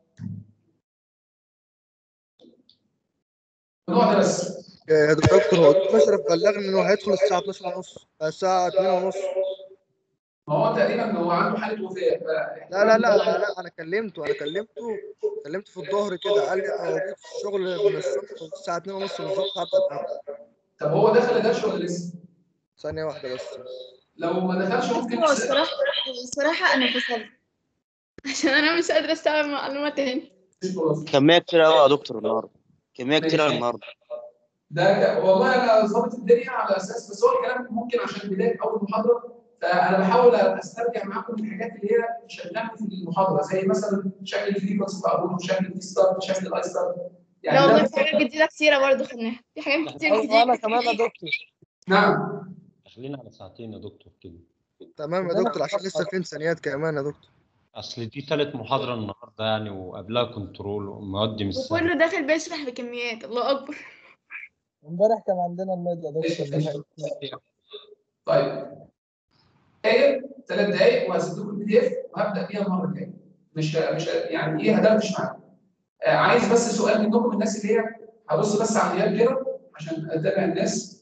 النوع ده بس يا دكتور هو دكتور اشرف بلغني انه هيدخل الساعه 12 ونص الساعه 2 ونص ما هو تقريبا هو عنده حاله وفاه ف- لا لا لا لا, لا انا كلمته انا كلمته كلمته في الظهر كده قال لي انا موجود في الشغل من الصبح الساعه 2 ونص بالظبط هبدا معاك طب هو دخل درش ولا لسه؟ ثانيه واحده بس لو ما دخلش ممكن هو الصراحة الصراحة أنا فصلت عشان أنا مش قادرة أستوعب معلومة تاني كمية كتير قوي يا دكتور النهارده كمية كتير قوي النهارده ده ده- والله انا ظابط الدنيا على اساس بس هو الكلام ممكن عشان بدايه اول محاضره فانا بحاول استرجع معاكم الحاجات اللي هي شغاله في المحاضره زي مثلا شكل الفريكونسي بتاع الروتور شكل الدي ستارت شكل الاي ستارت لا ده والله بس- في حاجات جديدة كتيرة برضه خدناها في حاجات كتير أيوة، جديدة انا كمان يا دكتور نعم داخلين على ساعتين يا دكتور كده تمام يا دكتور عشان لسه في امكانيات كمان يا دكتور اصل دي تالت محاضرة النهارده يعني وقبلها كنترول ومواد مش سهلة وكله داخل بيشرح بكميات الله أكبر امبارح كان عندنا الميديا دكتور طيب دقايق ثلاث دقايق وهسيب لكم البي دي اف وهبدا بيها المره الجايه مش مش يعني ايه هدردش معاكم آه عايز بس سؤال منكم الناس اللي هي هبص بس على الغياب كده عشان اتابع الناس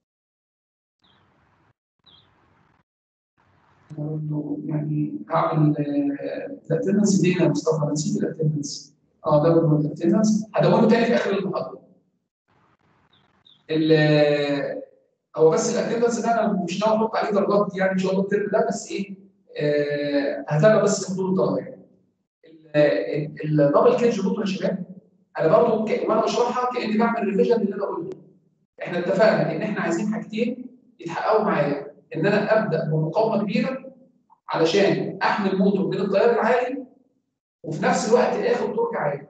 أنا برضه يعني هعمل الاتندنس دي يا مصطفى نسيت الاتندنس اه ده برضه الاتندنس هدونه تاني في اخر المحاضره ال- هو بس الاتندنس ده انا مش ناوي احط عليه درجات يعني ان شاء الله الترم ده بس ايه آه هتابع بس حضور الطلبه يعني ال- الدبل كيدج بوتو يا شباب انا برضو ك- وانا بشرحها كاني بعمل ريفيجن اللي انا قلته احنا اتفقنا ان احنا عايزين حاجتين يتحققوا معايا ان انا ابدا بمقاومه كبيره علشان احمي الموتور من التيار العالي وفي نفس الوقت اخد تورك عالي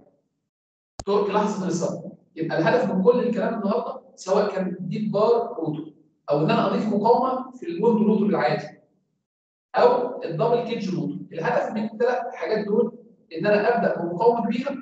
تورك لحظه الاصابه يبقى الهدف من كل الكلام النهارده سواء كان ديب بار روتور او ان انا اضيف مقاومه في الويند روتور العادي او الدبل كيدج روتور الهدف من الثلاث حاجات دول ان انا ابدا بمقاومه كبيره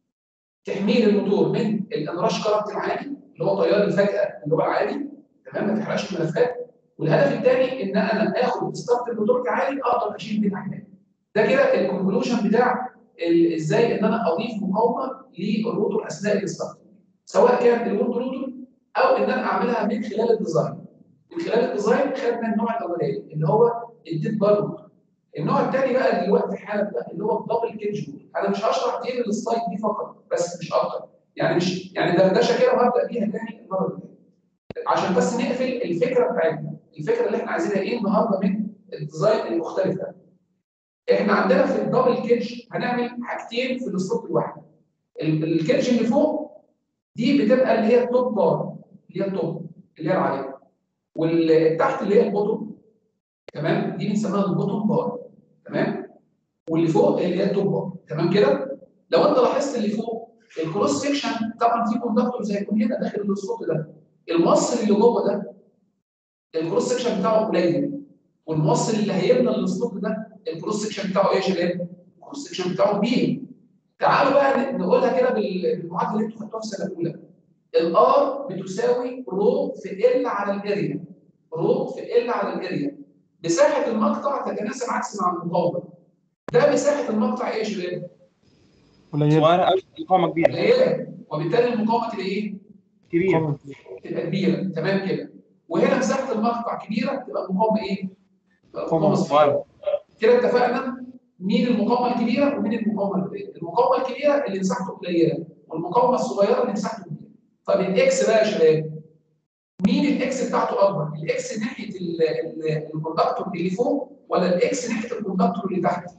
تحميل الموتور من الانراش كارت العالي اللي هو تيار الفجاه اللي هو العادي تمام ما تحرقش الملفات والهدف الثاني ان انا اخد ستارت الموتور كعالي اقدر اشيل بيه احمال ده كده الكونكلوجن بتاع ال- ازاي ان انا اضيف مقاومه للروتور اثناء الستارت سواء كان الويند روتور او ان انا اعملها من خلال الديزاين من خلال الديزاين خدنا النوع الاولاني اللي هو الديد بار روتور النوع الثاني بقى دلوقتي حالا بقى اللي هو الدبل كيدج روتور انا مش هشرح دي السلايد دي فقط بس مش اكتر يعني مش يعني دردشه كده وهبدا بيها تاني المره الجايه عشان بس نقفل الفكره بتاعتنا الفكره اللي احنا عايزينها ايه النهارده من الديزاين المختلف ده احنا عندنا في الدبل كيدج هنعمل حاجتين في السلوت الواحد ال- الكيدج اللي فوق دي بتبقى اللي هي التوب بار اللي هي التوب اللي هي العاليه واللي تحت اللي هي البوتوم تمام دي بنسميها البوتوم بار تمام واللي فوق اللي هي التوب بار تمام كده لو انت لاحظت اللي فوق الكروس سيكشن طبعا في كوندكتور زي يكون هنا داخل السلوت ده الموصل اللي جوه ده الكروس سيكشن بتاعه قليل والموصل اللي هيملى السلوت ده الكروس سيكشن بتاعه ايه يا شباب؟ الكروس سيكشن بتاعه كبير تعالوا بقى نقولها كده بال- بالمعادله اللي انتوا خدتوها في السنه الاولى الار بتساوي رو في ال على الاريا رو في ال على الاريا مساحه المقطع تتناسب عكس مع المقاومه ده مساحه المقطع ايه يا شباب؟ قليلة صغيرة أوي مقاومة كبيرة قليله وبالتالي المقاومه تبقى ايه؟ كبيرة تبقى كبيره تمام كده وهنا مساحه المقطع كبيره تبقى المقاومه ايه؟ تبقى المقاومه صغيره كده اتفقنا مين المقاومه الكبيره ومين المقاومه القليله المقاومه الكبيره اللي مساحته قليله والمقاومه الصغيره اللي مساحته كبيره طب الاكس بقى يا شباب مين الاكس بتاعته اكبر الاكس ناحيه ال- ال- الكوندكتور اللي فوق ولا الاكس ناحيه الكوندكتور اللي تحت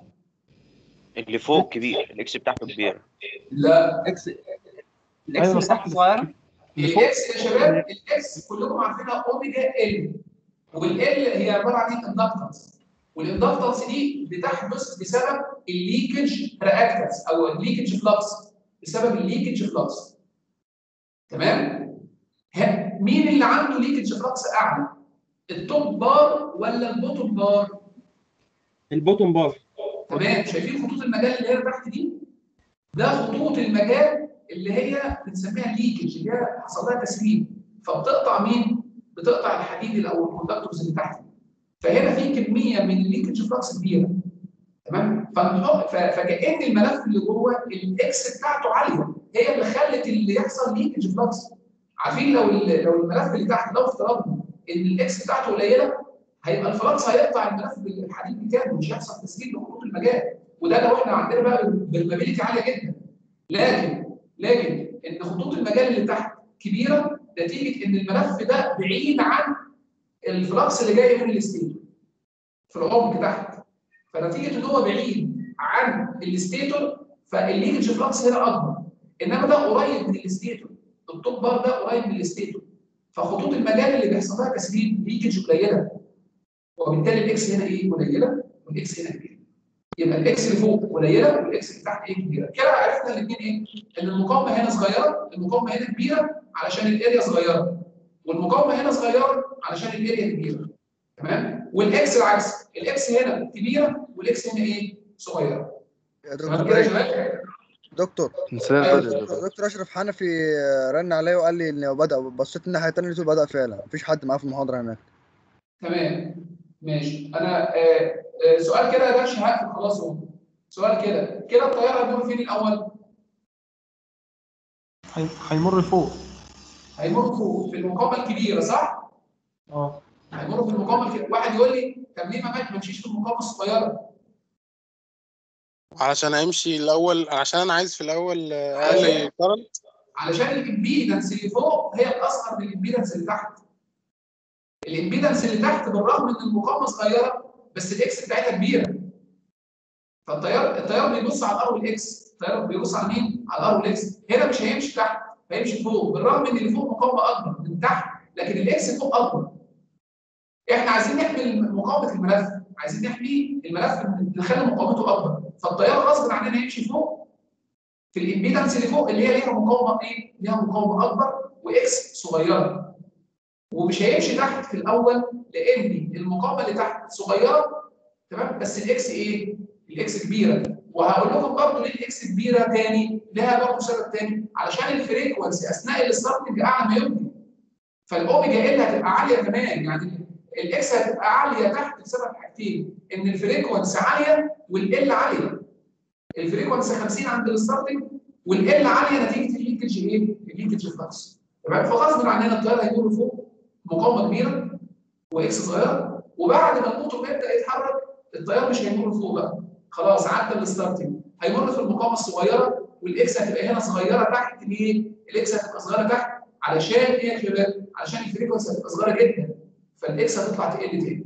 اللي فوق كبير الاكس بتاعته كبيره لا اكس الاكس اللي تحت صغيرة اللي فوق الاكس يا شباب الاكس كلكم عارفينها اوميجا ال والال هي عباره عن ايه اندكتنس والاندكتنس دي بتحدث بسبب الليكج رياكتنس او الليكج فلكس بسبب الليكج فلكس تمام ها، مين اللي عنده ليكج فلكس اعلى التوب بار ولا البوتوم بار البوتوم بار تمام شايفين خطوط المجال اللي هي تحت دي ده خطوط المجال اللي هي بنسميها ليكج اللي هي حصل لها تسريب فبتقطع مين؟ بتقطع الحديد او الكوندكتورز اللي تحت فهنا في كميه من الليكج فلكس كبيره تمام فنحط ف- فكأن الملف اللي جوه الاكس بتاعته عاليه هي اللي خلت اللي يحصل ليكج فلكس عارفين لو ال- لو الملف اللي تحت لو افترضنا ان الاكس بتاعته قليله هيبقى الفلكس هيقطع الملف بالحديد بتاعه مش هيحصل تسريب لخطوط المجال وده لو احنا عندنا بقى بالمابيلتي عاليه جدا لكن لكن ان خطوط المجال اللي تحت كبيره نتيجه ان الملف ده بعيد عن الفلكس اللي جاي من الستيتور في العمق تحت فنتيجه ان هو بعيد عن الستيتور فالليكج فلكس هنا اكبر انما ده قريب من الستيتور التوب بار ده قريب من الستيتور فخطوط المجال اللي بيحصل لها تسريب ليكج قليله وبالتالي الاكس هنا ايه قليله والاكس هنا كبيره يبقى الاكس اللي فوق قليله والاكس اللي تحت ايه كبيره كده عرفنا الاثنين ايه ان المقاومه هنا صغيره المقاومه هنا كبيره علشان الاريا صغيره والمقاومه هنا صغيره علشان الاريا كبيره تمام والاكس العكس الاكس هنا كبيره والاكس هنا ايه صغيره يا تمام دكتور كده يا إبراهيم، شباب دكتور أيوة. دكتور اشرف حنفي رن عليا وقال لي انه بدا بصيت الناحيه الثانيه لقيته بدا فعلا مفيش حد معاه في المحاضره هناك تمام ماشي انا آه آه سؤال كده يا باشا هقفل خلاص اهو سؤال كده كده الطياره هتمر فين الاول؟ هي- هيمر فوق هيمر فوق في المقاومه الكبيره صح؟ اه هيمر في المقاومه الكبيره واحد يقول لي طب ليه ما ما تمشيش في المقاومه الصغيره؟ علشان امشي الاول عشان انا عايز في الاول آه، علشان- اقل كارنت علشان الامبيدنس اللي فوق هي الاصغر من الامبيدنس اللي تحت. الامبيدنس اللي تحت بالرغم ان المقاومه صغيره بس الاكس بتاعتها كبيره. فالتيار التيار بيبص على الار والاكس، التيار بيبص على مين؟ على الار والاكس، هنا مش هيمشي تحت هيمشي فوق بالرغم ان اللي فوق مقاومه اكبر من تحت لكن الاكس فوق اكبر. احنا عايزين نحمي مقاومه الملف، عايزين نحمي الملف نخلي مقاومته اكبر، فالتيار غصب عننا يمشي فوق في الامبيدنس اللي فوق اللي هي ليها مقاومه ايه؟ ليها مقاومه اكبر واكس صغيره. ومش هيمشي تحت في الاول لان المقاومه اللي تحت صغيره تمام بس الاكس ايه؟ الاكس كبيره وهقول لكم برضه ليه الاكس كبيره تاني لها برضه سبب تاني علشان الفريكونسي اثناء الستارتنج اعلى ما يمكن فالاوميجا ال هتبقى عاليه كمان يعني الاكس هتبقى عاليه تحت بسبب حاجتين ان الفريكونسي عاليه والال عاليه الفريكونسي 50 عند الستارتنج والال عاليه نتيجه الليكج ايه؟ الليكج فلكس تمام فغصب عننا التيار هيدور لفوق مقاومه كبيره واكس صغيره وبعد ما الموتور يبدا يتحرك التيار مش هيمر فوق بقى خلاص عدى الستارتنج هيمر في المقاومه الصغيره والاكس هتبقى هنا صغيره تحت ليه؟ الاكس هتبقى صغيره تحت علشان ايه يا شباب؟ علشان الفريكونسي هتبقى صغيره جدا فالاكس هتطلع تقل تاني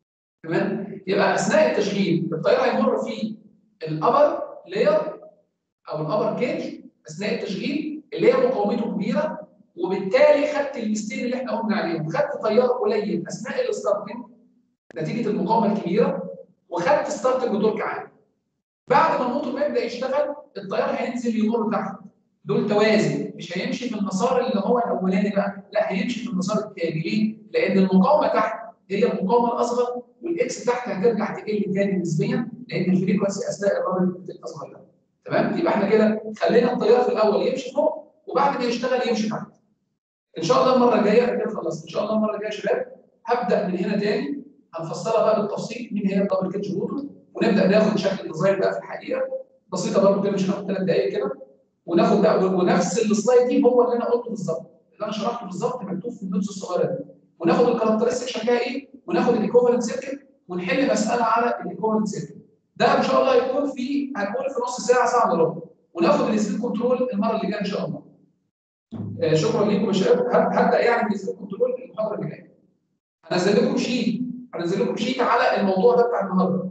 تمام؟ يبقى اثناء التشغيل التيار هيمر في الابر لاير او الابر كيج اثناء التشغيل اللي هي مقاومته كبيره وبالتالي خدت الميزتين اللي احنا قلنا عليهم خدت تيار قليل اثناء الستارتنج نتيجه المقاومه الكبيره وخدت ستارتنج بترك عالي بعد ما الموتور ما يبدا يشتغل التيار هينزل يمر تحت دول توازي مش هيمشي في المسار اللي هو الاولاني بقى لا هيمشي في المسار الثاني ليه؟ لان المقاومه تحت هي المقاومه الاصغر والاكس تحت هترجع تقل تاني نسبيا لان الفريكونسي اثناء الرابط بتبقى صغيره تمام؟ يبقى احنا كده خلينا التيار في الاول يمشي فوق وبعد ما يشتغل يمشي تحت ان شاء الله المره الجايه انا كده خلصت ان شاء الله المره الجايه يا شباب هبدا من هنا تاني هنفصلها بقى بالتفصيل مين هي الدبل كيتش روتر ونبدا ناخد شكل الديزاين بقى في الحقيقه بسيطه برضه كده مش هناخد ثلاث دقائق كده وناخد بقى ونفس السلايد دي هو اللي انا قلته بالظبط اللي انا شرحته بالظبط مكتوب في النوتس الصغيره دي وناخد الكاركترستيك شكلها ايه وناخد الايكوفالنت سيركت ونحل مساله على الايكوفالنت سيركت ده ان شاء الله هيكون في هنقول في نص ساعه ساعه الا ربع وناخد السبيد كنترول المره اللي جايه ان شاء الله آه شكرا لكم يا شباب هب- هبدا يعني بالسبيد كنترول المحاضره اللي جايه هنزل لكم شيت هنزل لكم شيت على الموضوع ده بتاع النهارده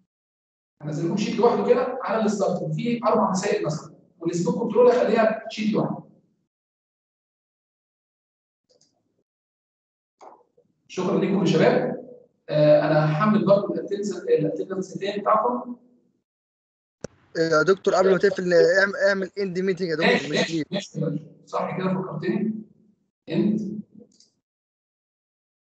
هنزل لكم شيت لوحده كده على الستارت فيه اربع مسائل مثلا والسبيد كنترول هخليها شيت لوحده شكرا لكم يا شباب آه انا هحمل برضه الاتندنس الثاني بتاعكم يا دكتور قبل ما تقفل اعمل اعمل اند ميتنج يا دكتور ماشي مش ماشي ليه ماشي صح كده فكرتني انت